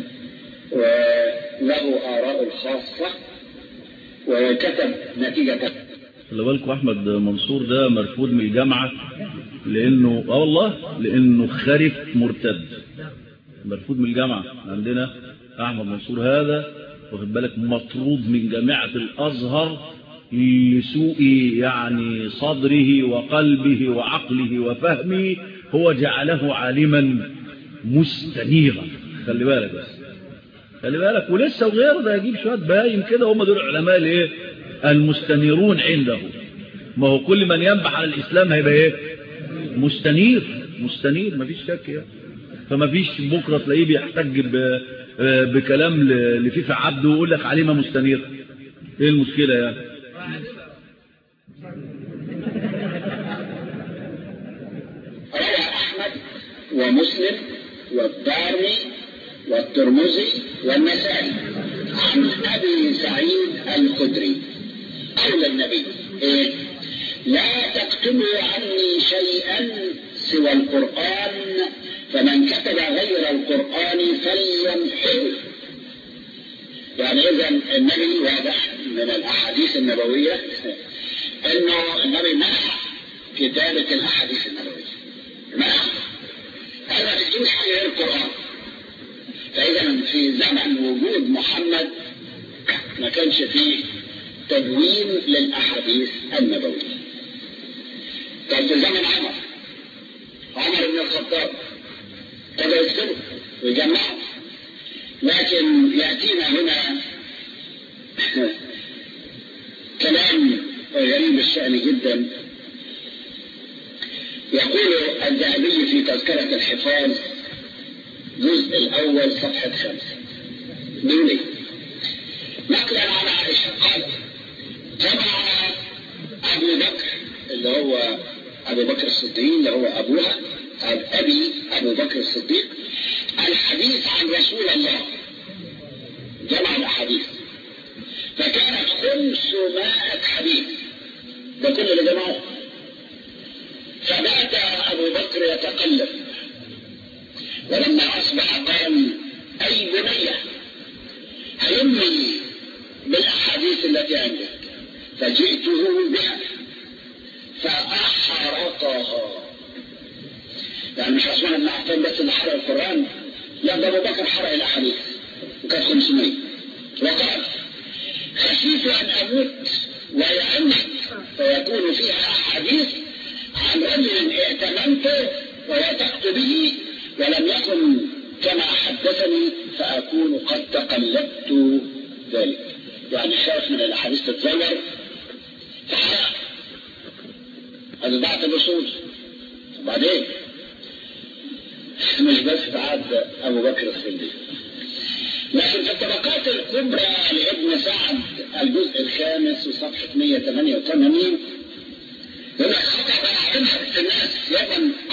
وله آراء الخاصة وكتب نتيجة خلي بالكم أحمد منصور ده مرفوض من الجامعة لأنه آه والله لأنه خرف مرتد مرفوض من الجامعة عندنا أحمد منصور هذا واخد بالك مطرود من جامعة الأزهر لسوء يعني صدره وقلبه وعقله وفهمه هو جعله عالما مستنيرا خلي بالك بس خلي بالك ولسه وغيره ده يجيب شويه باين كده هم دول العلماء الايه المستنيرون عنده ما هو كل من ينبح على الاسلام هيبقى ايه مستنير مستنير مفيش شك يعني فما فيش بكره تلاقيه بيحتج بكلام لفيفا عبده ويقول لك عليمه مستنير ايه المشكله يعني روى أحمد ومسلم والدارمي والترمذي والنسائي عن أبي سعيد الخدري قول النبي إيه؟ لا تكتبوا عني شيئا سوى القرآن فمن كتب غير القرآن فليمحه يعني إذا النبي واضح من الأحاديث النبوية أنه النبي منع كتابة الأحاديث النبوية منع هذا ما تكتبش حاجة غير القرآن فإذا في زمن وجود محمد ما كانش فيه تدوين للأحاديث النبوية كان في زمن عمر عمر بن الخطاب ابتدى يكتبه ويجمعه لكن يأتينا هنا كلام غريب الشأن جدا يقول الذهبي في تذكرة الحفاظ الجزء الأول صفحة خمسة بيقول ايه؟ نقلا عن عائشة قال جمع أبو بكر اللي هو أبو بكر الصديق اللي هو أبوها أبي أبو بكر الصديق الحديث عن رسول الله جمع الأحاديث فكانت خمسمائة حديث ده كل اللي جمعوه فبات أبو بكر يتقلب ولما أصبح قال أي بنية هلمي بالأحاديث التي عندك فجئته بها فأحرقها يعني مش عثمان بن عفان بس اللي حرق القرآن لا ده أبو بكر حرق الأحاديث وكانت 500 وقال خشيت أن أموت ويأمت فيكون فيها أحاديث عن رجل ائتمنته ووثقت به ولم يكن كما حدثني فأكون قد تقلدت ذلك يعني خاف من الأحاديث تتزور فحرق هذا ضعف الأصول وبعدين مش بس تعاد أبو بكر الصديق لكن في الطبقات الكبرى لابن سعد الجزء الخامس وصفحة 188 يقول لك خطأ علمها الناس يوما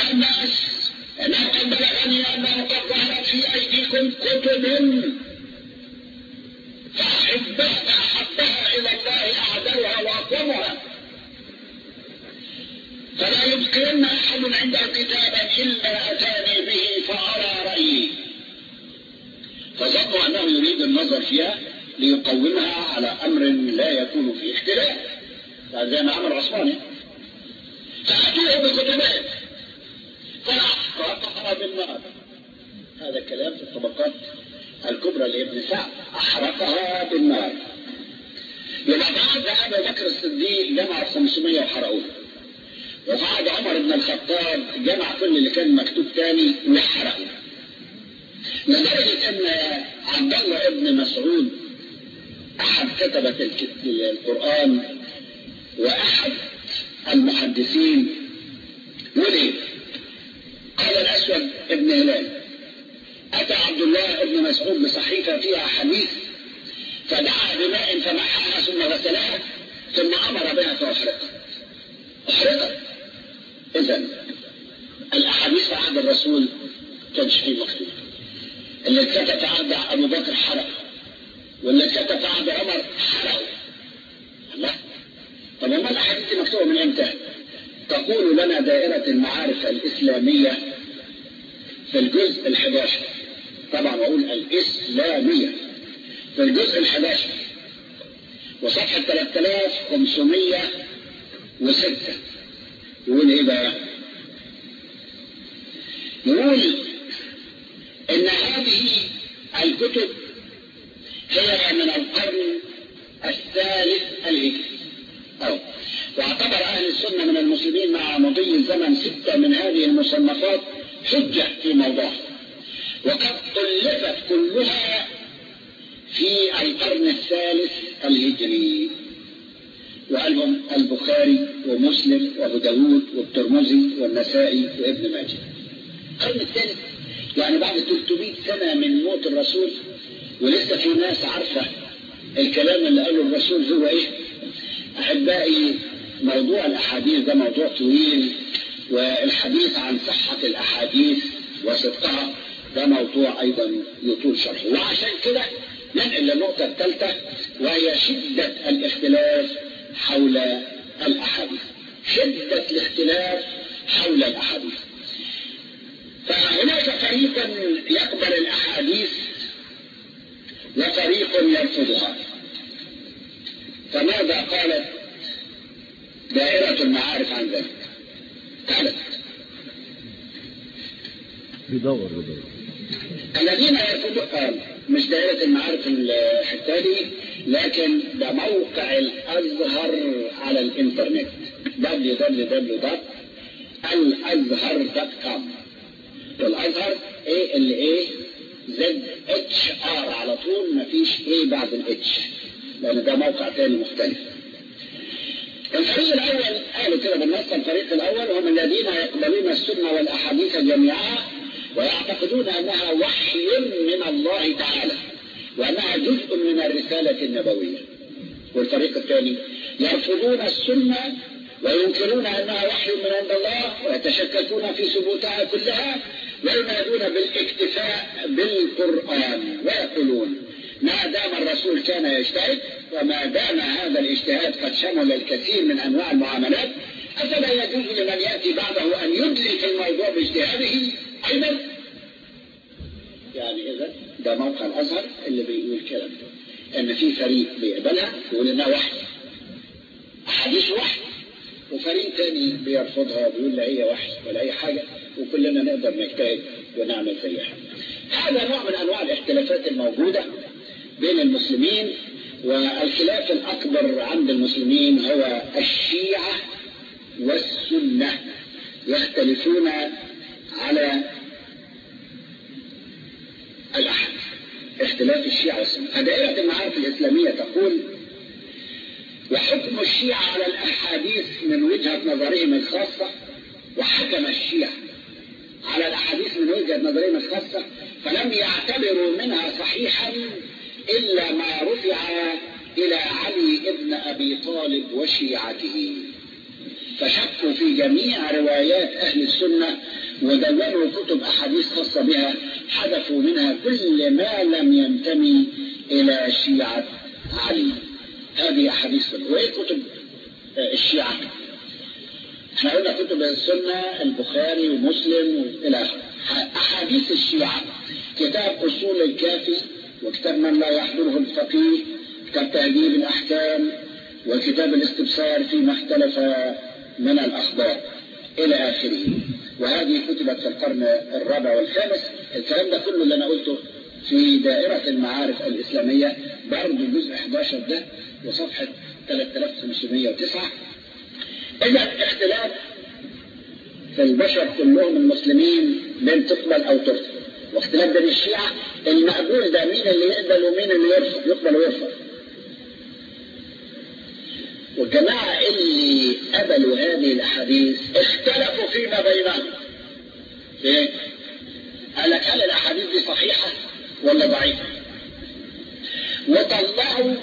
أيها الناس أنه قد بلغني أنه قد ظهرت في أيديكم كتب فأحبها فأحبها إلى الله أعدلها وأقومها فلا يبقين أحد عنده كتابا إلا أتاني به فأرى رأيي فظنوا أنه يريد النظر فيها ليقومها على أمر لا يكون فيه اختلاف زي ما عمل عثماني فأتوه بكتبين فأحرقها بالنار هذا الكلام في الطبقات الكبرى لابن سعد أحرقها بالنار يبقى بعد أبا بكر الصديق جمع 500 وحرقوه وبعد عمر بن الخطاب جمع كل اللي كان مكتوب تاني وحرقه لدرجة أن عبد الله ابن مسعود أحد كتبة القرآن وأحد المحدثين وليه قال الأسود ابن هلال أتى عبد الله ابن مسعود بصحيفة فيها حديث فدعا بماء فمحاها ثم غسلها ثم أمر بها فأحرقها أحرقت إذا الأحاديث في عهد الرسول كانش فيه مكتوب اللي اتكتب في عهد أبو بكر حرق واللي اتكتب في عهد عمر حرق الله طب وما الأحاديث مكتوبة من إمتى؟ تقول لنا دائرة المعارف الإسلامية في الجزء الحداشر طبعا أقول الإسلامية في الجزء الحداشر وصفحة 3506 يقول إيه بقى؟ يقول إن هذه الكتب هي من القرن الثالث الهجري أو واعتبر أهل السنة من المسلمين مع مضي الزمن ستة من هذه المصنفات حجة في موضوعها وقد ألفت كلها في القرن الثالث الهجري وقالهم البخاري ومسلم وابو داود والترمذي والنسائي وابن ماجه القرن الثالث يعني بعد 300 سنة من موت الرسول ولسه في ناس عارفة الكلام اللي قاله الرسول هو ايه احبائي موضوع الاحاديث ده موضوع طويل والحديث عن صحة الاحاديث وصدقها ده موضوع ايضا يطول شرحه وعشان كده ننقل للنقطة الثالثة وهي شدة الاختلاف حول الاحاديث شدة الاختلاف حول الاحاديث فهناك فريق يقبل الاحاديث وفريق يرفضها فماذا قالت دائرة المعارف عن ذلك قالت بدور بدور الذين يرفضون قال مش دائرة المعارف الحتالي لكن ده موقع الأزهر على الإنترنت www.الازهر.com والأزهر ايه اللي ايه زد اتش ار على طول مفيش ايه بعد الاتش لان ده موقع تاني مختلف الفريق الاول قالوا كده بالنص الفريق الاول هم الذين يقبلون السنه والاحاديث جميعها ويعتقدون انها وحي من الله تعالى وانها جزء من الرساله النبويه والفريق الثاني يرفضون السنه وينكرون انها وحي من عند الله ويتشككون في ثبوتها كلها وينادون بالاكتفاء بالقران ويقولون ما دام الرسول كان يجتهد وما دام هذا الاجتهاد قد شمل الكثير من انواع المعاملات افلا يجوز لمن ياتي بعده ان يدلي في الموضوع باجتهاده ايضا يعني اذا ده موقع الازهر اللي بيقول كلام ان في فريق بيقبلها يقول انها وحي احاديث وحي وفريق تاني بيرفضها وبيقول لا هي وحي ولا اي حاجه وكلنا نقدر نجتهد ونعمل زيها. هذا نوع من انواع الاختلافات الموجوده بين المسلمين والخلاف الاكبر عند المسلمين هو الشيعه والسنه يختلفون على الاحاديث اختلاف الشيعه والسنه. دائره المعارف الاسلاميه تقول وحكم الشيعة على الأحاديث من وجهة نظرهم الخاصة وحكم الشيعة على الأحاديث من وجهة نظرهم الخاصة فلم يعتبروا منها صحيحا إلا ما رفع إلى علي ابن أبي طالب وشيعته فشكوا في جميع روايات أهل السنة ودونوا كتب أحاديث خاصة بها حذفوا منها كل ما لم ينتمي إلى شيعة علي هذه أحاديث السنة وإيه كتب الشيعة احنا قلنا كتب السنة البخاري ومسلم إلى آخره أحاديث الشيعة كتاب أصول الكافي وكتاب من لا يحضره الفقيه كتاب تهذيب الأحكام وكتاب الاستبصار فيما اختلف من الأخبار إلى آخره وهذه كتبت في القرن الرابع والخامس الكلام ده كله اللي أنا قلته في دائرة المعارف الإسلامية برضه جزء 11 ده وصفحة 3509 إذا اختلاف في البشر كلهم المسلمين بين تقبل أو ترفض واختلاف بين الشيعة المقبول ده مين اللي يقبل ومين اللي يرفض يقبل ويرفض والجماعة اللي قبلوا هذه الأحاديث اختلفوا فيما بينهم ايه؟ قال لك هل الأحاديث دي صحيحة ولا ضعيفة وطلعوا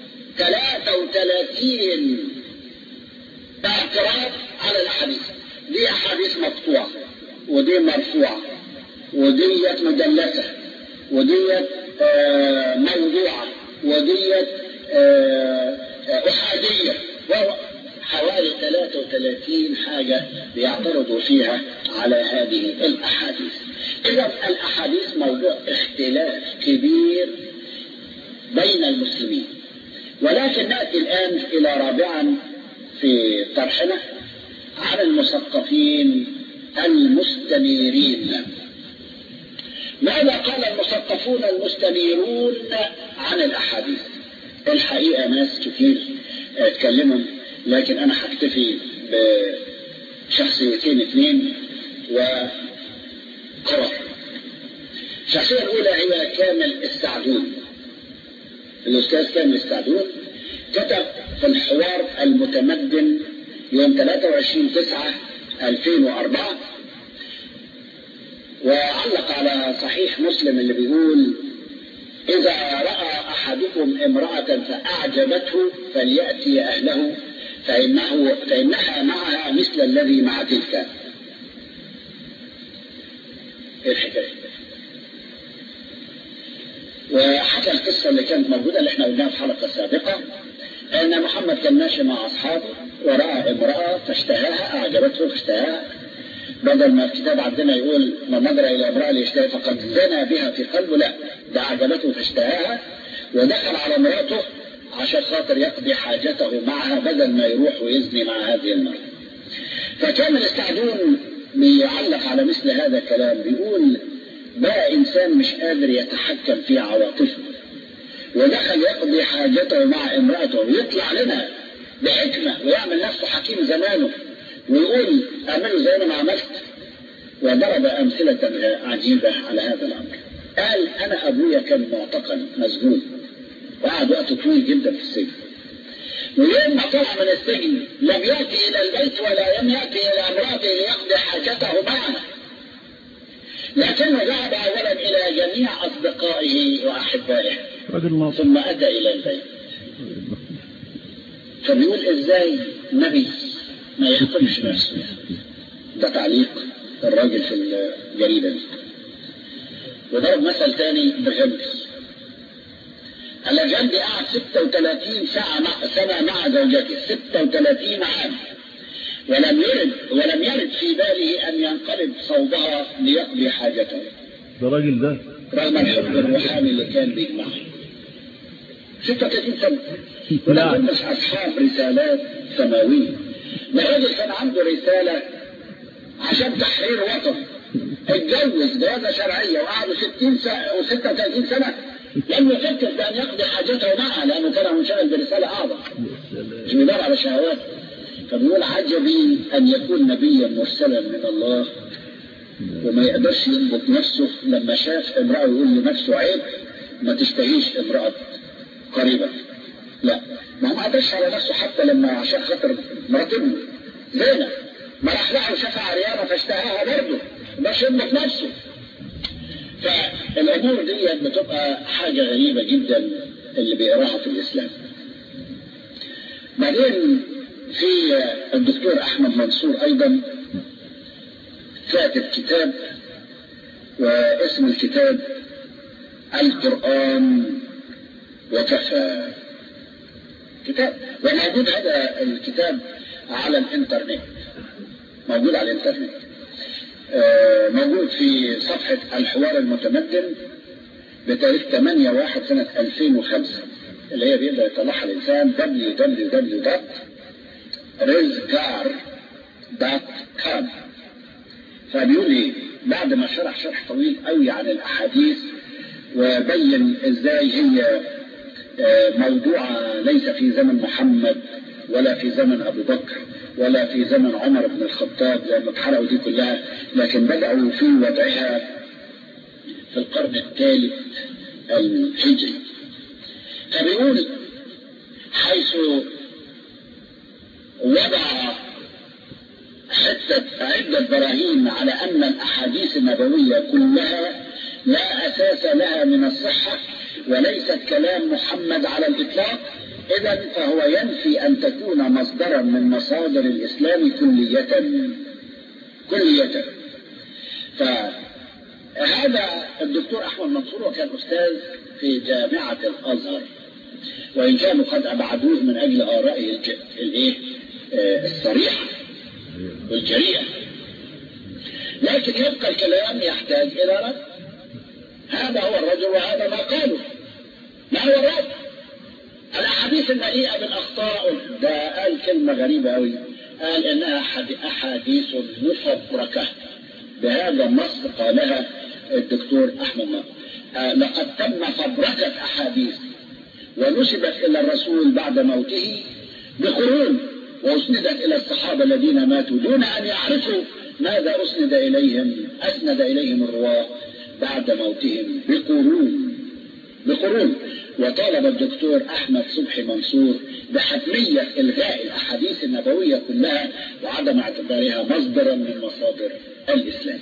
33 اعتراض على الأحاديث دي أحاديث مقطوعة ودي مرفوعة وديت مدلسة وديت آه موضوعة وديت آه أحادية حوالي 33 حاجة بيعترضوا فيها على هذه الأحاديث إذا الأحاديث موضوع اختلاف كبير بين المسلمين ولكن نأتي الآن إلى رابعا في طرحنا عن المثقفين المستنيرين ماذا قال المثقفون المستنيرون عن الأحاديث الحقيقة ناس كتير اتكلموا لكن أنا هكتفي بشخصيتين اثنين وقرأ الشخصية الأولى هي كامل السعدون الأستاذ كامل السعدون كتب في الحوار المتمدن يوم 23 9 2004 وعلق على صحيح مسلم اللي بيقول إذا رأى أحدكم امرأة فأعجبته فليأتي أهله فإنه فإنها معها مثل الذي مع تلك. إيه الحكاية؟ وحكى القصة اللي كانت موجودة اللي احنا قلناها في الحلقة السابقة أن محمد كان ماشي مع أصحابه ورأى امرأة فاشتهاها أعجبته فاشتهاها بدل ما الكتاب عندنا يقول من نظر إلى امرأة ليشتهي فقد زنى بها في قلبه لا ده عجبته فاشتهاها ودخل على مراته عشان خاطر يقضي حاجته معها بدل ما يروح ويزني مع هذه المرأة فكان الاستعدون بيعلق على مثل هذا الكلام بيقول بقى إنسان مش قادر يتحكم في عواطفه ودخل يقضي حاجته مع امرأته ويطلع لنا بحكمة ويعمل نفسه حكيم زمانه ويقول اعملوا زي ما انا عملت وضرب أمثلة عجيبة على هذا الأمر قال أنا أبويا كان معتقل مسجون وقعد وقت طويل جدا في السجن ويوم ما طلع من السجن لم يأتي إلى البيت ولا لم يأتي إلى امرأته ليقضي حاجته معنا لكنه ذهب أولا إلى جميع أصدقائه وأحبائه ثم أتى إلى البيت فبيقول إزاي نبي ما يخطبش نفسه ده تعليق الراجل في الجريدة دي وضرب مثل تاني بغمدي قال غمدي قعد 36 ساعة مع سنة مع زوجته 36 عام ولم يرد ولم يرد في باله أن ينقلب صوبها ليقضي حاجته ده راجل ده رغم الحب الروحاني اللي كان بيجمعه 36 سنة ولا مش أصحاب رسالات سماوية ده راجل كان عنده رسالة عشان تحرير وطن اتجوز جوازة شرعية وقعدوا 60 سنة و36 سنة لم يفكر بأن يقضي حاجته معها لأنه كان منشغل برسالة أعظم مش بيدور على شهوات فبيقول عجبي أن يكون نبيا مرسلا من الله وما يقدرش يضبط نفسه لما شاف امرأة يقول لنفسه عيب ما تشتهيش امرأة قريبة لا ما هو ما قدرش على نفسه حتى لما عشان خاطر مرات ابنه زينب ما راح لها وشافها عريانة فاشتهاها برضه مش يضبط نفسه فالامور دي بتبقى حاجة غريبة جدا اللي بيقراها في الاسلام بعدين في الدكتور أحمد منصور أيضا كاتب كتاب واسم الكتاب القرآن وكفى كتاب وموجود هذا الكتاب على الانترنت موجود على الانترنت آه، موجود في صفحة الحوار المتمدن بتاريخ 8 1 سنة 2005 اللي هي بيقدر يطلعها الإنسان www.rizgar.com فبيقول ايه بعد ما شرح شرح طويل قوي عن الأحاديث وبين ازاي هي آه، موضوعة ليس في زمن محمد ولا في زمن أبو بكر ولا في زمن عمر بن الخطاب لما اتحرقوا دي كلها لكن بدأوا في وضعها في القرن الثالث الهجري فبيقول حيث وضع حتة عدة براهين على أن الأحاديث النبوية كلها لا أساس لها من الصحة وليست كلام محمد على الإطلاق إذا فهو ينفي أن تكون مصدرا من مصادر الإسلام كلية كلية فهذا الدكتور أحمد منصور وكان أستاذ في جامعة الأزهر وإن كانوا قد أبعدوه من أجل آرائه الإيه آه، الصريحة والجريئة لكن يبقى الكلام يحتاج إلى رد هذا هو الرجل وهذا ما قاله ما هو الرد الأحاديث المليئة بالأخطاء ده قال كلمة غريبة أوي قال إنها أحاديث مفبركة بهذا النص قالها الدكتور أحمد ناصر آه لقد تم فبركة أحاديث ونسبت إلى الرسول بعد موته بقرون وأسندت إلى الصحابة الذين ماتوا دون أن يعرفوا ماذا أسند إليهم أسند إليهم الرواة بعد موتهم بقرون بقرون وطالب الدكتور أحمد صبحي منصور بحتمية إلغاء الأحاديث النبوية كلها وعدم اعتبارها مصدرا من مصادر الإسلام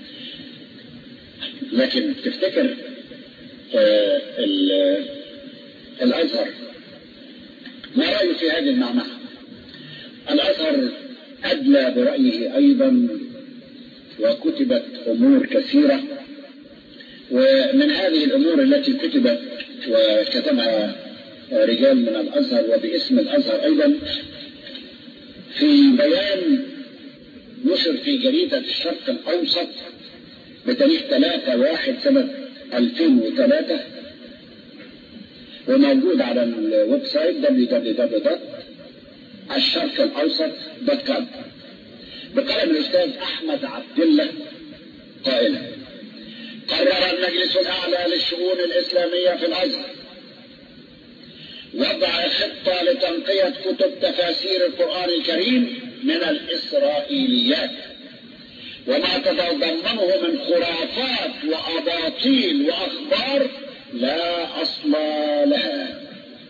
لكن تفتكر آه الأزهر ما رأيه في هذه المعمعة الأزهر أدلى برأيه أيضا وكتبت أمور كثيرة ومن هذه الأمور التي كتبت وكتبها رجال من الأزهر وباسم الأزهر أيضا في بيان نشر في جريدة الشرق الأوسط بتاريخ 3 واحد سنة 2003 وموجود على الويب سايت www.الشرقالاوسط.com بقلم الأستاذ أحمد عبد الله قائلا قرر المجلس الأعلى للشؤون الإسلامية في الأزهر وضع خطة لتنقية كتب تفاسير القرآن الكريم من الإسرائيليات وما تتضمنه من خرافات وأباطيل وأخبار لا أصل لها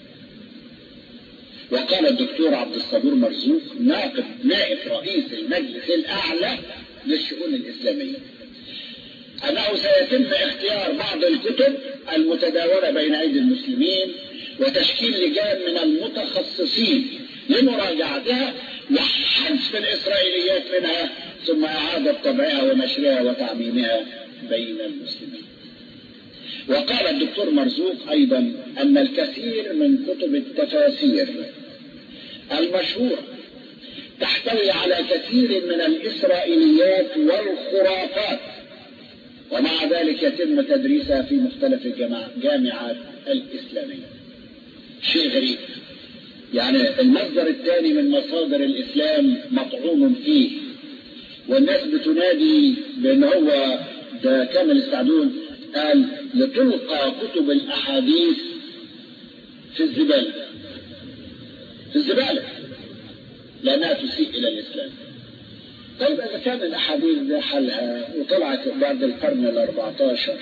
وقال الدكتور عبد الصبور مرزوق نائب نائب رئيس المجلس الأعلى للشؤون الإسلامية أنه سيتم اختيار بعض الكتب المتداولة بين أيدي المسلمين وتشكيل لجان من المتخصصين لمراجعتها وحذف الإسرائيليات منها ثم إعادة طبعها ونشرها وتعميمها بين المسلمين وقال الدكتور مرزوق أيضا أن الكثير من كتب التفاسير المشهورة تحتوي على كثير من الإسرائيليات والخرافات ومع ذلك يتم تدريسها في مختلف الجامعات الإسلامية شيء غريب يعني المصدر الثاني من مصادر الإسلام مطعوم فيه والناس بتنادي بأن هو ده كامل السعدون قال لتلقى كتب الأحاديث في الزبالة في الزبالة لأنها تسيء إلى الإسلام طيب إذا كان الأحاديث دي حلها وطلعت بعد القرن ال 14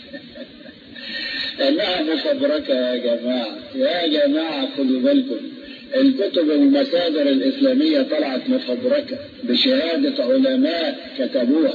انها مفبركة يا جماعة يا جماعة خدوا بالكم الكتب المصادر الإسلامية طلعت مفبركة بشهادة علماء كتبوها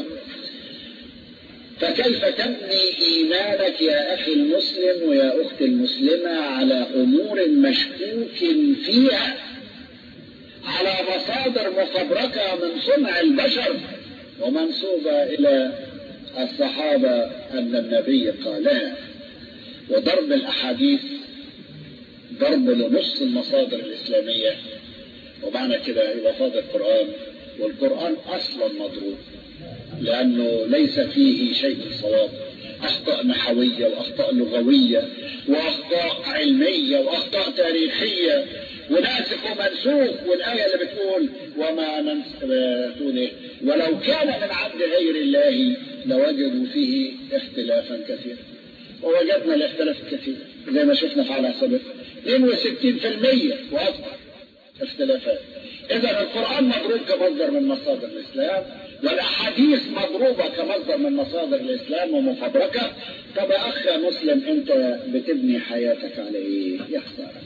فكيف تبني إيمانك يا أخي المسلم ويا أختي المسلمة على أمور مشكوك فيها على مصادر مفبركة من صنع البشر ومنسوبة إلى الصحابة أن النبي قالها وضرب الأحاديث ضرب لنص المصادر الإسلامية ومعنى كده يبقى فاضل القرآن والقرآن أصلا مضروب لأنه ليس فيه شيء صواب أخطاء نحوية وأخطاء لغوية وأخطاء علمية وأخطاء تاريخية وناسخ ومنسوخ والآية اللي بتقول وما ننسخ بتقول إيه ولو كان من عبد غير الله لوجدوا فيه اختلافا كثيرا ووجدنا الاختلاف الكثير زي ما شفنا في على سابق 62% وأكثر اختلافات إذا القرآن مضروب كمصدر من مصادر الإسلام والأحاديث مضروبة كمصدر من مصادر الإسلام ومفبركة طب يا أخ يا مسلم أنت بتبني حياتك على إيه؟ يا خسارة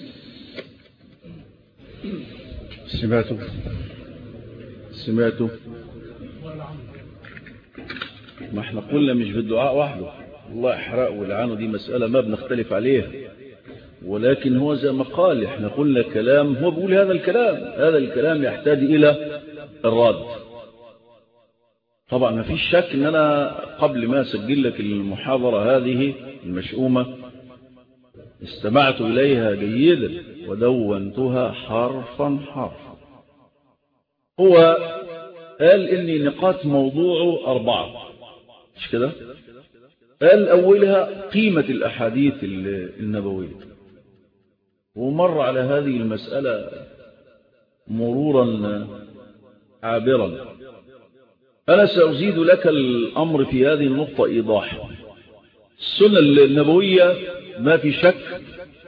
سمعته سمعته ما احنا قلنا مش بالدعاء وحده الله يحرقه والعانه دي مسألة ما بنختلف عليها ولكن هو زي ما قال احنا قلنا كلام هو بيقول هذا الكلام هذا الكلام يحتاج إلى الرد طبعا ما فيش شك ان انا قبل ما اسجل لك المحاضرة هذه المشؤومة استمعت اليها جيدا ودونتها حرفا حرفا هو قال اني نقاط موضوعه اربعة مش كده قال اولها قيمة الاحاديث النبوية ومر على هذه المسألة مرورا عابرا أنا سأزيد لك الأمر في هذه النقطة إيضاح السنة النبوية ما في شك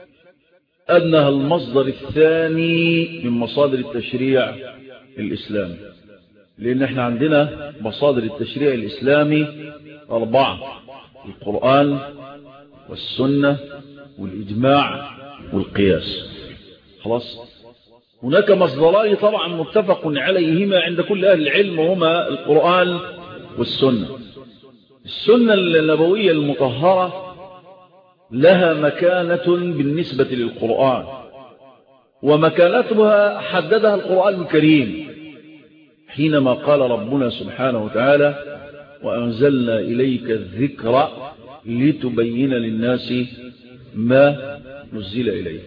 أنها المصدر الثاني من مصادر التشريع الإسلامي لأن احنا عندنا مصادر التشريع الإسلامي أربعة القرآن والسنة والإجماع والقياس خلاص هناك مصدران طبعا متفق عليهما عند كل أهل العلم وهما القرآن والسنة السنة النبوية المطهرة لها مكانة بالنسبة للقرآن ومكانتها حددها القرآن الكريم حينما قال ربنا سبحانه وتعالى وأنزلنا إليك الذكر لتبين للناس ما نزل إليه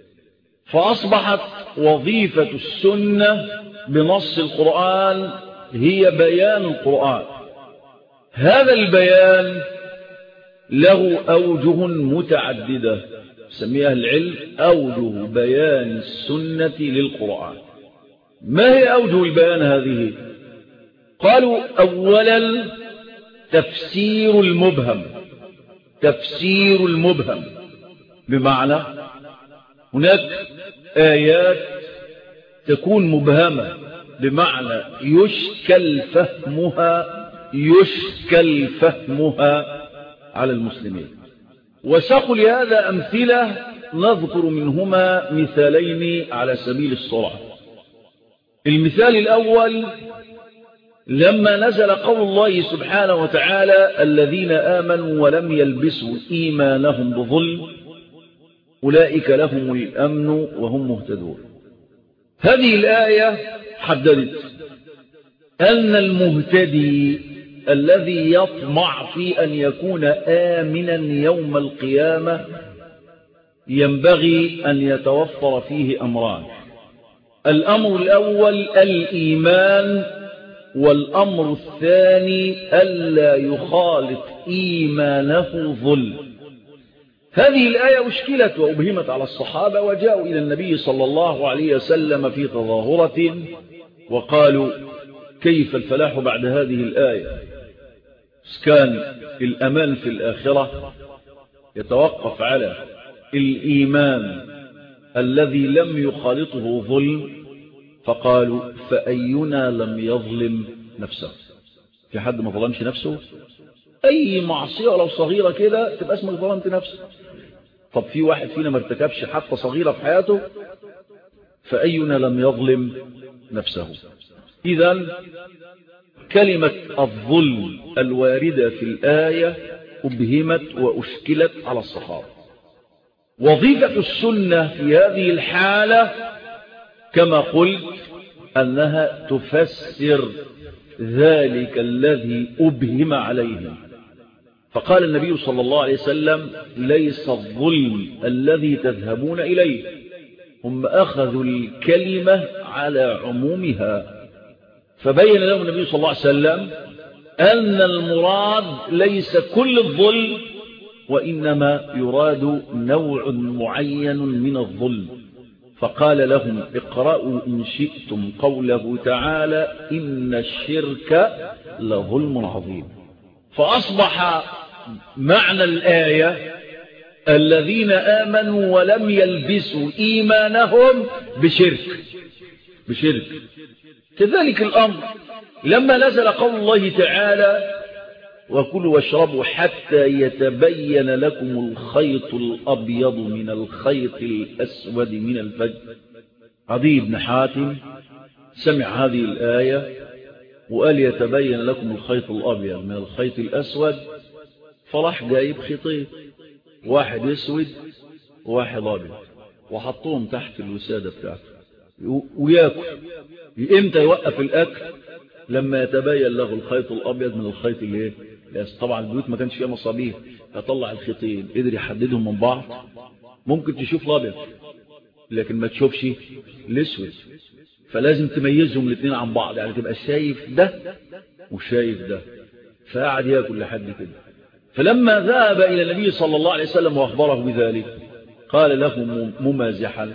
فأصبحت وظيفة السنة بنص القرآن هي بيان القرآن هذا البيان له أوجه متعددة سميها العلم أوجه بيان السنة للقرآن ما هي أوجه البيان هذه قالوا أولا تفسير المبهم تفسير المبهم بمعنى هناك آيات تكون مبهمة بمعنى يشكل فهمها يشكل فهمها على المسلمين وساق لهذا أمثلة نذكر منهما مثالين على سبيل السرعة المثال الأول لما نزل قول الله سبحانه وتعالى الذين آمنوا ولم يلبسوا إيمانهم بظلم أولئك لهم الأمن وهم مهتدون هذه الآية حددت أن المهتدي الذي يطمع في أن يكون آمنا يوم القيامة ينبغي أن يتوفر فيه أمران الأمر الأول الإيمان والأمر الثاني ألا يخالط إيمانه ظلم هذه الآية أشكلت وأبهمت على الصحابة وجاءوا إلى النبي صلى الله عليه وسلم في تظاهرة وقالوا كيف الفلاح بعد هذه الآية كان الأمان في الآخرة يتوقف على الإيمان الذي لم يخالطه ظلم فقالوا فأينا لم يظلم نفسه في حد ما ظلمش نفسه أي معصية لو صغيرة كده تبقى اسمك ظلمت نفسك طب في واحد فينا ما ارتكبش حتى صغيرة في حياته فأينا لم يظلم نفسه إذا كلمة الظلم الواردة في الآية أبهمت وأشكلت على الصحابة وظيفة السنة في هذه الحالة كما قلت أنها تفسر ذلك الذي أبهم عليهم فقال النبي صلى الله عليه وسلم ليس الظلم الذي تذهبون إليه هم أخذوا الكلمة على عمومها فبين لهم النبي صلى الله عليه وسلم أن المراد ليس كل الظلم وإنما يراد نوع معين من الظلم فقال لهم اقرأوا إن شئتم قوله تعالى إن الشرك لظلم عظيم فأصبح معنى الآية الذين آمنوا ولم يلبسوا إيمانهم بشرك بشرك كذلك الأمر لما نزل قول الله تعالى وكلوا واشربوا حتى يتبين لكم الخيط الأبيض من الخيط الأسود من الفجر عدي بن حاتم سمع هذه الآية وقال يتبين لكم الخيط الأبيض من الخيط الأسود فراح جايب خيطين واحد اسود وواحد أبيض وحطوهم تحت الوسادة بتاعته وياكل امتى يوقف الأكل لما يتبين له الخيط الأبيض من الخيط الايه طبعا البيوت ما كانش فيها مصابيح فطلع الخيطين قدر يحددهم من بعض ممكن تشوف الابيض لكن ما تشوفش الاسود فلازم تميزهم الاثنين عن بعض يعني تبقى شايف ده وشايف ده فقعد ياكل لحد كده فلما ذهب الى النبي صلى الله عليه وسلم واخبره بذلك قال له ممازحا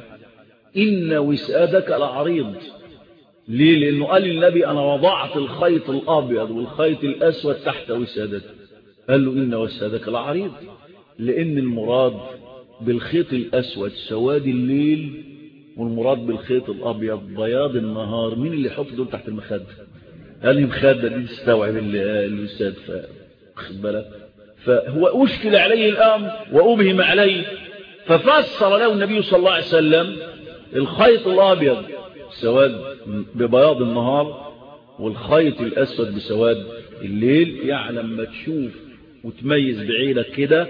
ان وسادك لعريض ليه لانه قال للنبي انا وضعت الخيط الابيض والخيط الاسود تحت وسادتي قال له ان وسادك العريض لان المراد بالخيط الاسود سواد الليل والمراد بالخيط الابيض بياض النهار مين اللي يحط دول تحت المخده قال لي مخده دي تستوعب الوساد فخد بالك فهو اشكل عليه الامر وابهم عليه ففسر له النبي صلى الله عليه وسلم الخيط الابيض سواد ببياض النهار والخيط الأسود بسواد الليل يعني لما تشوف وتميز بعينك كده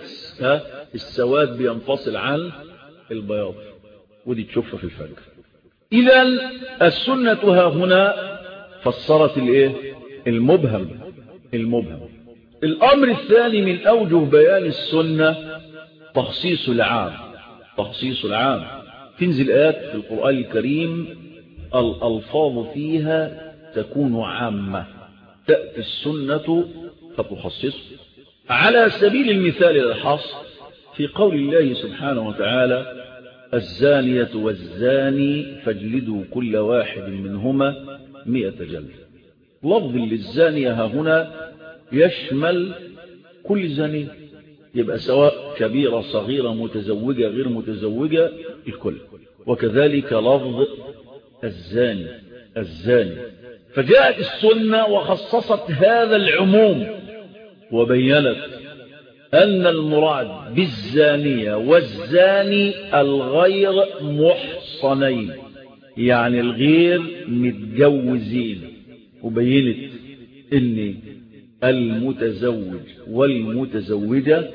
السواد بينفصل عن البياض ودي تشوفها في الفجر إذا السنة ها هنا فسرت الايه المبهم المبهم الأمر الثاني من أوجه بيان السنة تخصيص العام تخصيص العام تنزل آيات في القرآن الكريم الألفاظ فيها تكون عامة تأتي السنة فتخصص على سبيل المثال للحصر في قول الله سبحانه وتعالى الزانية والزاني فاجلدوا كل واحد منهما مئة جلد لفظ للزانية ها هنا يشمل كل زانية يبقى سواء كبيرة صغيرة متزوجة غير متزوجة الكل وكذلك لفظ الزاني الزاني فجاءت السنة وخصصت هذا العموم وبينت أن المراد بالزانية والزاني الغير محصنين يعني الغير متجوزين وبينت أن المتزوج والمتزوجة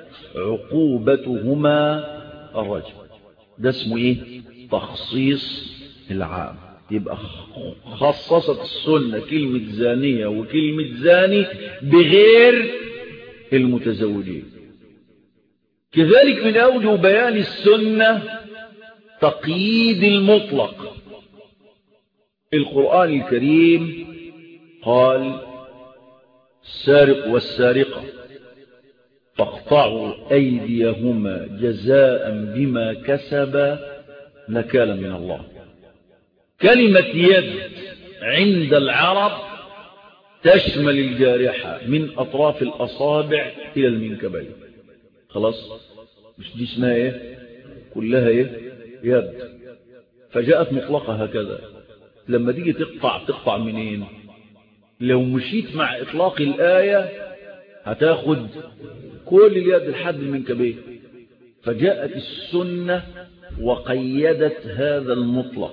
عقوبتهما الرجل ده اسمه ايه تخصيص العام يبقى خصصت السنة كلمة زانية وكلمة زاني بغير المتزوجين كذلك من أوجه بيان السنة تقييد المطلق القرآن الكريم قال السارق والسارقة فاقطعوا أيديهما جزاء بما كسبا نكالا من الله كلمة يد عند العرب تشمل الجارحة من أطراف الأصابع إلى المنكبين خلاص مش دي اسمها ايه كلها ايه يد فجاءت مطلقة هكذا لما تيجي تقطع تقطع منين لو مشيت مع إطلاق الآية هتاخد كل اليد لحد المنكبين فجاءت السنة وقيدت هذا المطلق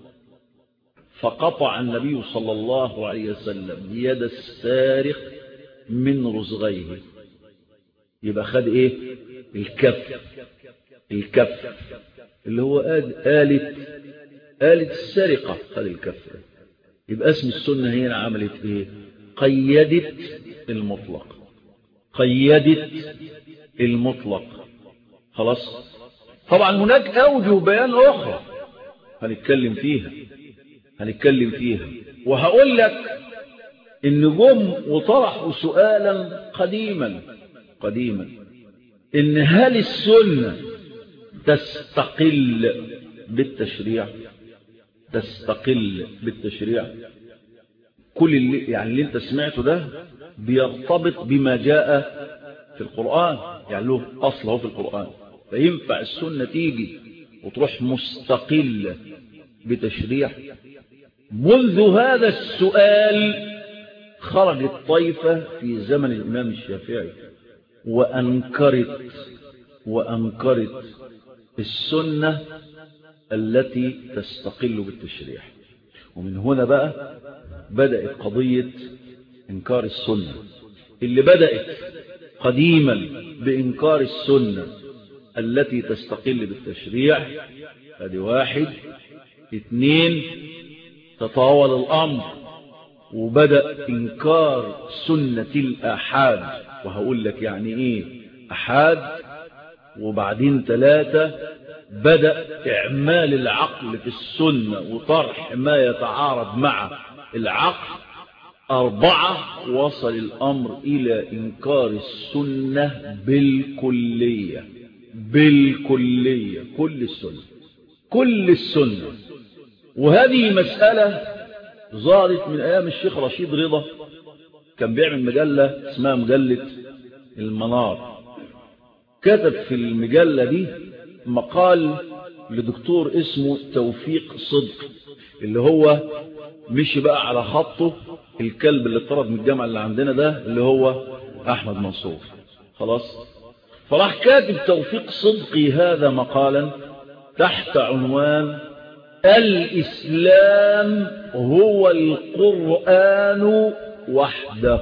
فقطع النبي صلى الله عليه وسلم يد السارق من رزغيه يبقى خد ايه الكف الكف اللي هو آلة قالت السرقة خد الكفر يبقى اسم السنة هنا عملت ايه قيدت المطلق قيدت المطلق خلاص طبعا هناك أوجه بيان أخرى هنتكلم فيها هنتكلم فيها وهقول لك إن جم وطرحوا سؤالا قديما قديما إن هل السنة تستقل بالتشريع تستقل بالتشريع كل اللي يعني اللي انت سمعته ده بيرتبط بما جاء في القرآن يعني له أصله في القرآن فينفع السنة تيجي وتروح مستقلة بتشريع منذ هذا السؤال خرجت طيفة في زمن الإمام الشافعي وأنكرت وأنكرت السنة التي تستقل بالتشريع ومن هنا بقى بدأت قضية إنكار السنة اللي بدأت قديما بإنكار السنة التي تستقل بالتشريع هذه واحد اثنين تطاول الأمر وبدأ إنكار سنة الأحاد وهقول لك يعني إيه أحاد وبعدين ثلاثة بدأ إعمال العقل في السنة وطرح ما يتعارض مع العقل أربعة وصل الأمر إلى إنكار السنة بالكلية بالكلية كل السنة كل السنة وهذه مسألة ظهرت من أيام الشيخ رشيد رضا كان بيعمل مجلة اسمها مجلة المنار كتب في المجلة دي مقال لدكتور اسمه توفيق صدق اللي هو مشي بقى على خطه الكلب اللي اتطرد من الجامعة اللي عندنا ده اللي هو أحمد منصور خلاص فراح كاتب توفيق صدقي هذا مقالا تحت عنوان الإسلام هو القرآن وحده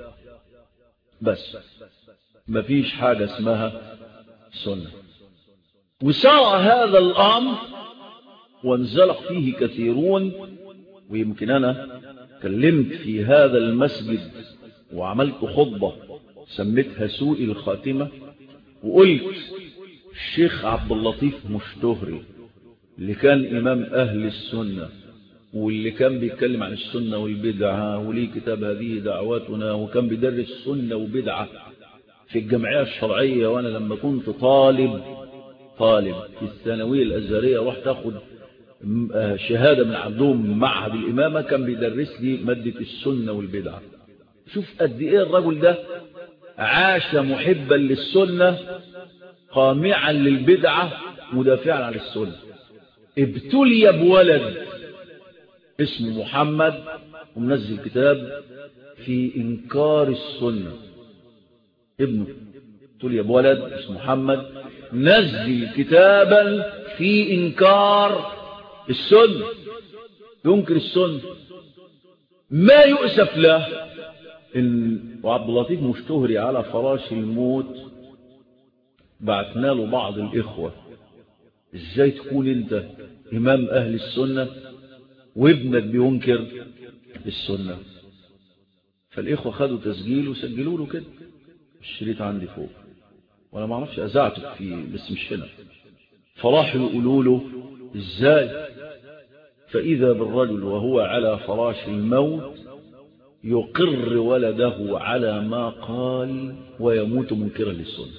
بس مفيش حاجة اسمها سنة وسار هذا الأمر وانزلق فيه كثيرون ويمكن أنا كلمت في هذا المسجد وعملت خطبة سميتها سوء الخاتمة وقلت الشيخ عبد اللطيف مشتهري اللي كان إمام أهل السنة واللي كان بيتكلم عن السنة والبدعة وليه كتاب هذه دعواتنا وكان بيدرس سنة وبدعة في الجمعية الشرعية وأنا لما كنت طالب طالب في الثانوية الأزهرية رحت أخذ شهادة من عندهم معهد الإمامة كان بيدرس لي مادة السنة والبدعة شوف قد إيه الرجل ده عاش محبا للسنة قامعا للبدعة مدافعا عن السنة ابتلي بولد اسمه محمد ومنزل كتاب في إنكار السنة ابنه ابتلي بولد اسمه محمد نزل كتابا في إنكار السنة ينكر السنة ما يؤسف له إن وعبد اللطيف مشتهري على فراش الموت بعثنا له بعض الإخوة إزاي تكون أنت إمام أهل السنة وابنك بينكر السنة فالإخوة خدوا تسجيل وسجلوا له كده الشريط عندي فوق وأنا ما اعرفش أزعته فيه بس مش هنا فراحوا يقولوا له إزاي فإذا بالرجل وهو على فراش الموت يقر ولده على ما قال ويموت منكرا للسنة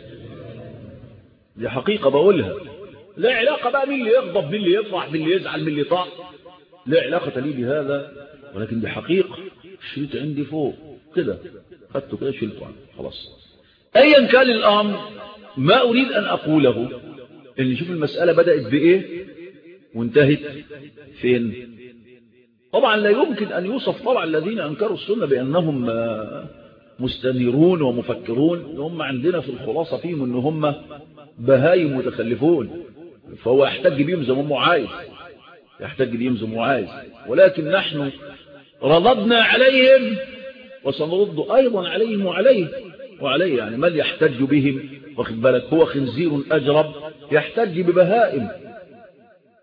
دي حقيقة بقولها لا علاقة بقى مين اللي يغضب مين اللي يفرح مين اللي يزعل مين اللي يطاع لا علاقة لي بهذا ولكن دي حقيقة الشريط عندي فوق كده خدته كده شلته عنه خلاص ايا كان الامر ما اريد ان اقوله ان نشوف المسألة بدأت بايه وانتهت فين طبعا لا يمكن أن يوصف طبعا الذين أنكروا السنة بأنهم مستنيرون ومفكرون هم عندنا في الخلاصة فيهم أن هم بهايم متخلفون فهو يحتج بهم زي ما عايز يحتج بهم زي ما عايز ولكن نحن رددنا عليهم وسنرد أيضا عليهم وعليه وعليه يعني من يحتج بهم واخد بالك هو خنزير أجرب يحتج ببهائم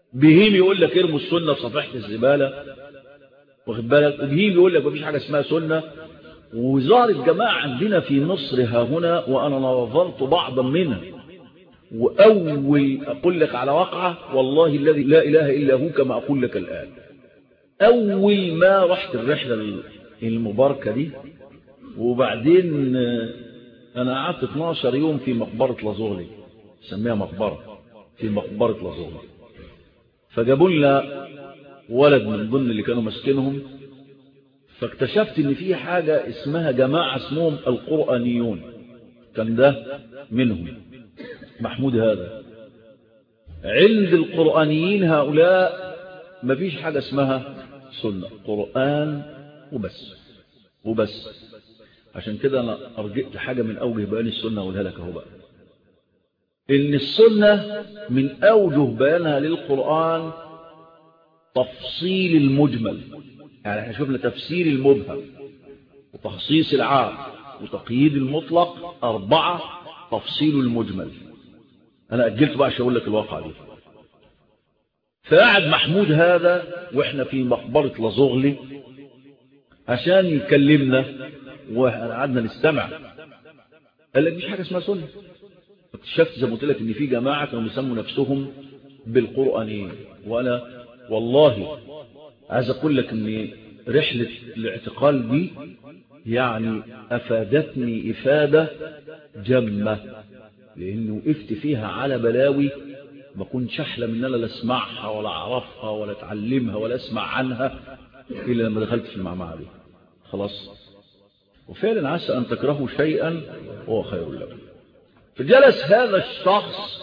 بهيم يقول لك ارموا السنة في صفيحة الزبالة واخد بالك وبهيم يقول لك مفيش حاجة اسمها سنة وظهر الجماعة عندنا في مصر ها هنا وأنا نظرت بعضا منها وأول أقول لك على واقعة والله الذي لا إله إلا هو كما أقول لك الآن أول ما رحت الرحلة المباركة دي وبعدين أنا قعدت 12 يوم في مقبرة لازورلي سميها مقبرة في مقبرة لازورلي فجابوا لنا ولد من ضمن اللي كانوا ماسكينهم فاكتشفت ان في حاجة اسمها جماعة اسمهم القرآنيون كان ده منهم محمود هذا عند القرآنيين هؤلاء مفيش حاجة اسمها سنة قرآن وبس وبس عشان كده انا ارجئت حاجة من اوجه بيان السنة اقولها لك اهو بقى ان السنة من اوجه بيانها للقرآن تفصيل المجمل يعني احنا شفنا تفسير المبهم وتخصيص العام وتقييد المطلق أربعة تفصيل المجمل أنا أجلت بقى عشان أقول لك الواقع دي فقعد محمود هذا وإحنا في مقبرة لزغلي عشان يكلمنا وقعدنا نستمع قال لك مش حاجة اسمها سنة اكتشفت زي ما قلت لك ان في جماعة كانوا بيسموا نفسهم بالقرآنيين وأنا والله عايز أقول لك ان رحلة الاعتقال دي يعني أفادتني إفادة جمة لأنه وقفت فيها على بلاوي ما كنتش أحلم إن أنا لا أسمعها ولا أعرفها ولا أتعلمها ولا أسمع عنها إلا لما دخلت في المعمعة دي خلاص وفعلا عسى أن تكرهوا شيئا وهو خير لكم فجلس هذا الشخص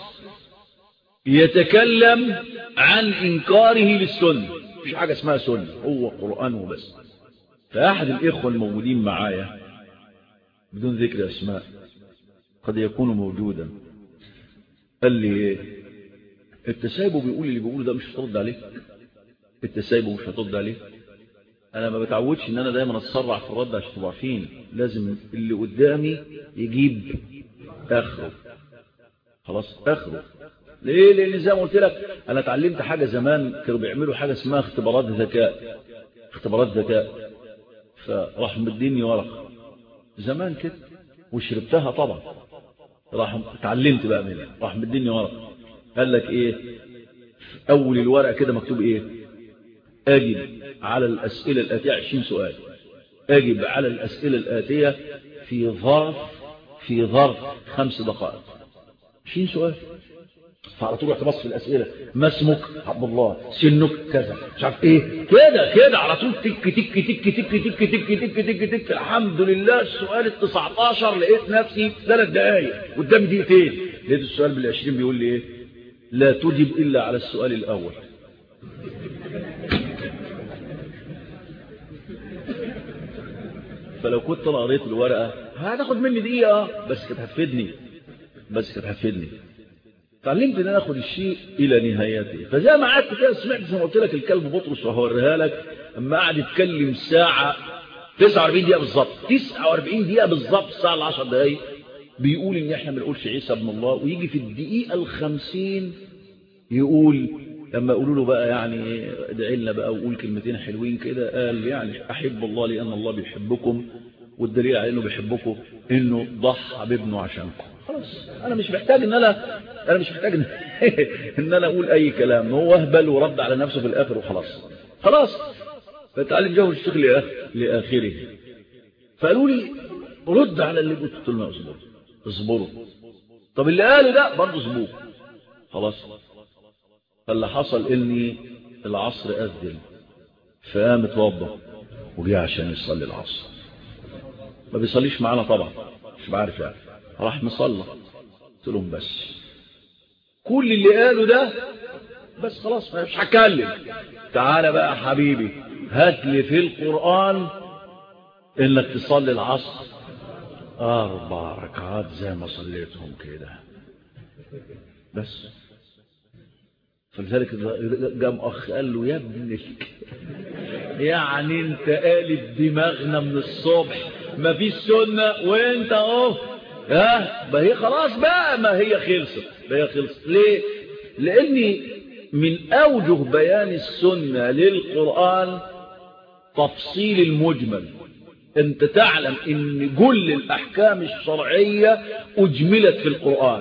يتكلم عن إنكاره للسنة مفيش حاجة اسمها سنة هو قرآن وبس فأحد الإخوة الموجودين معايا بدون ذكر أسماء قد يكون موجودا قال لي التسايبه بيقول اللي بيقوله ده مش هترد عليه التسايبه مش هترد عليه انا ما بتعودش ان انا دايما اتسرع في الرد عشان تبقوا عارفين لازم اللي قدامي يجيب اخره خلاص اخره ليه لان زي ما قلت لك انا اتعلمت حاجه زمان كانوا بيعملوا حاجه اسمها اختبارات ذكاء اختبارات ذكاء فراح مديني ورقه زمان كده وشربتها طبعا راح اتعلمت بقى منها راح مديني ورقه قال لك ايه في اول الورقه كده مكتوب ايه اجب على الاسئله الاتيه 20 سؤال اجب على الاسئله الاتيه في ظرف في ظرف خمس دقائق 20 سؤال فعلى طول رحت بص في الاسئله ما اسمك عبد الله سنك كذا مش عارف ايه كده كده على طول تك تك تك تك تك تك تك تك تك الحمد لله السؤال ال 19 لقيت نفسي ثلاث دقايق قدامي دقيقتين لقيت السؤال بال 20 بيقول لي ايه لا تجب الا على السؤال الاول فلو كنت انا قريت الورقه هتاخد مني دقيقه بس كانت هتفيدني بس كانت هتفيدني تعلمت ان انا اخد الشيء الى نهايته فزي ما قعدت كده سمعت زي ما قلت لك الكلب بطرس وهوريها لك اما قعد يتكلم ساعه 49 دقيقه بالظبط 49 دقيقه بالظبط الساعه ال 10 دقائق بيقول ان احنا ما نقولش عيسى ابن الله ويجي في الدقيقه الخمسين يقول لما يقولوا له بقى يعني ادعي لنا بقى وقول كلمتين حلوين كده قال يعني احب الله لان الله بيحبكم والدليل على انه بيحبكم انه ضحى بابنه عشانكم خلاص انا مش محتاج ان انا انا مش محتاج ان, إن انا اقول اي كلام هو اهبل ورد على نفسه في الاخر وخلاص خلاص فتعلم جوه الشيخ لاخره فقالوا لي رد على اللي قلت قلت لهم اصبروا اصبروا طب اللي قاله ده برضه اصبروا خلاص فاللي حصل اني العصر اذن فقام اتوضى وجه عشان يصلي العصر ما بيصليش معانا طبعا مش بعرف يعني راح مصلى قلت لهم بس كل اللي قاله ده بس خلاص مش هتكلم تعالى بقى يا حبيبي هات لي في القرآن انك تصلي العصر اربع ركعات زي ما صليتهم كده بس فلذلك قام اخ قال له يا ابن يعني انت قالب دماغنا من الصبح ما فيش سنه وانت اهو ها ما هي خلاص بقى ما هي خلصت ما هي خلصت ليه لاني من أوجه بيان السنة للقرآن تفصيل المجمل انت تعلم ان كل الأحكام الشرعية أجملت في القرآن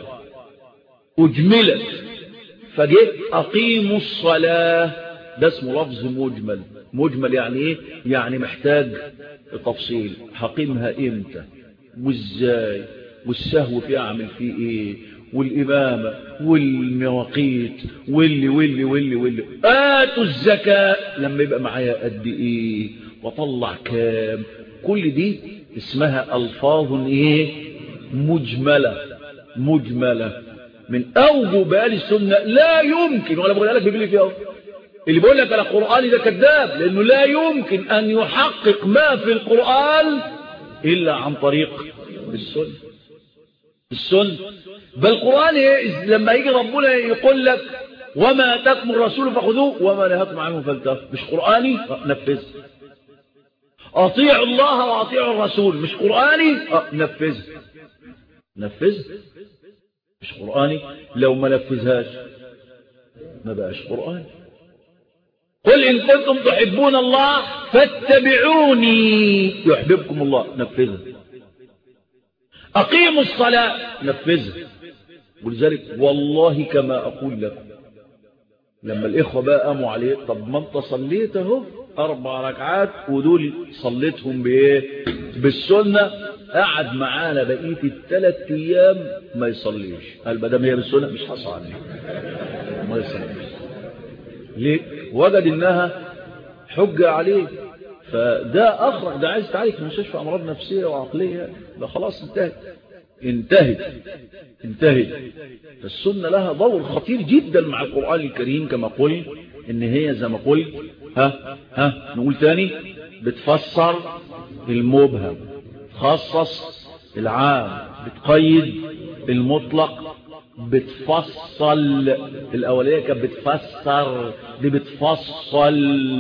أجملت فجئت أقيموا الصلاة ده اسمه لفظ مجمل مجمل يعني ايه يعني محتاج تفصيل هقيمها امتى وازاي والسهو فيه اعمل فيه ايه والإمامة والمواقيت واللي واللي واللي واللي آتوا الزكاة لما يبقى معايا قد إيه وطلع كام كل دي اسمها ألفاظ إيه مجملة مجملة من أوجه بيان السنة لا يمكن ولا بقول لك بيقول فيها اللي بيقول لك على القرآن ده كذاب لأنه لا يمكن أن يحقق ما في القرآن إلا عن طريق السنة السنة بل القرآن إيه؟ لما يجي ربنا يقول لك وما تكم الرسول فخذوه وما نهاكم عنه فانتهوا مش قرآني نفذ أطيعوا الله وأطيعوا الرسول مش قرآني نفذ نفذ مش قرآني لو ما نفذهاش ما بقاش قرآن قل إن كنتم تحبون الله فاتبعوني يحببكم الله نفذها أقيموا الصلاة نفذها ولذلك والله كما أقول لكم لما الإخوة بقى قاموا عليه طب ما انت صليت اهو أربع ركعات ودول صليتهم بإيه بالسنة قعد معانا بقية الثلاث أيام ما يصليش قال ما دام هي بالسنة مش هصلي ما يصليش ليه وجد إنها حجة عليه فده أخرج ده عايز تعالج في مستشفى أمراض نفسية وعقلية ده خلاص انتهت انتهت انتهت فالسنة لها دور خطير جدا مع القرآن الكريم كما قلت ان هي زي ما قلت ها ها نقول تاني بتفسر المبهم تخصص العام بتقيد المطلق بتفصل الأولية كانت بتفسر دي بتفصل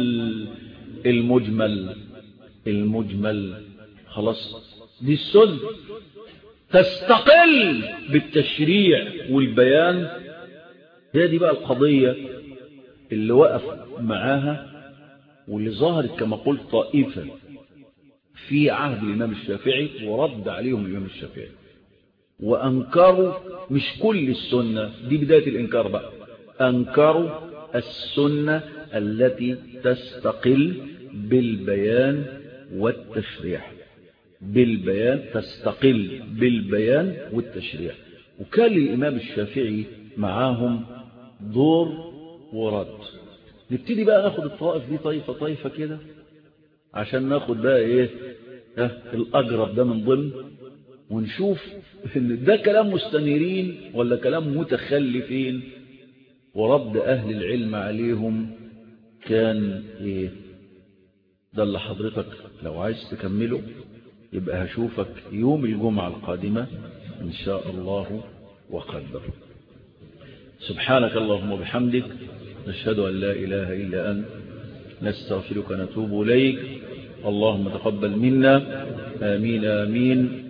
المجمل المجمل خلاص دي السنة تستقل بالتشريع والبيان هي دي بقى القضية اللي وقف معاها واللي ظهرت كما قلت طائفة في عهد الإمام الشافعي ورد عليهم الإمام الشافعي وأنكروا مش كل السنة دي بداية الإنكار بقى أنكروا السنة التي تستقل بالبيان والتشريع بالبيان تستقل بالبيان والتشريع وكان للإمام الشافعي معاهم دور ورد نبتدي بقى ناخد الطائف دي طائفة طائفة كده عشان ناخد بقى ايه اه الأقرب ده من ضمن ونشوف ان ده كلام مستنيرين ولا كلام متخلفين ورد أهل العلم عليهم كان ايه ده اللي حضرتك لو عايز تكمله يبقى هشوفك يوم الجمعة القادمة إن شاء الله وقدر سبحانك اللهم وبحمدك نشهد أن لا إله إلا أنت نستغفرك ونتوب إليك اللهم تقبل منا آمين آمين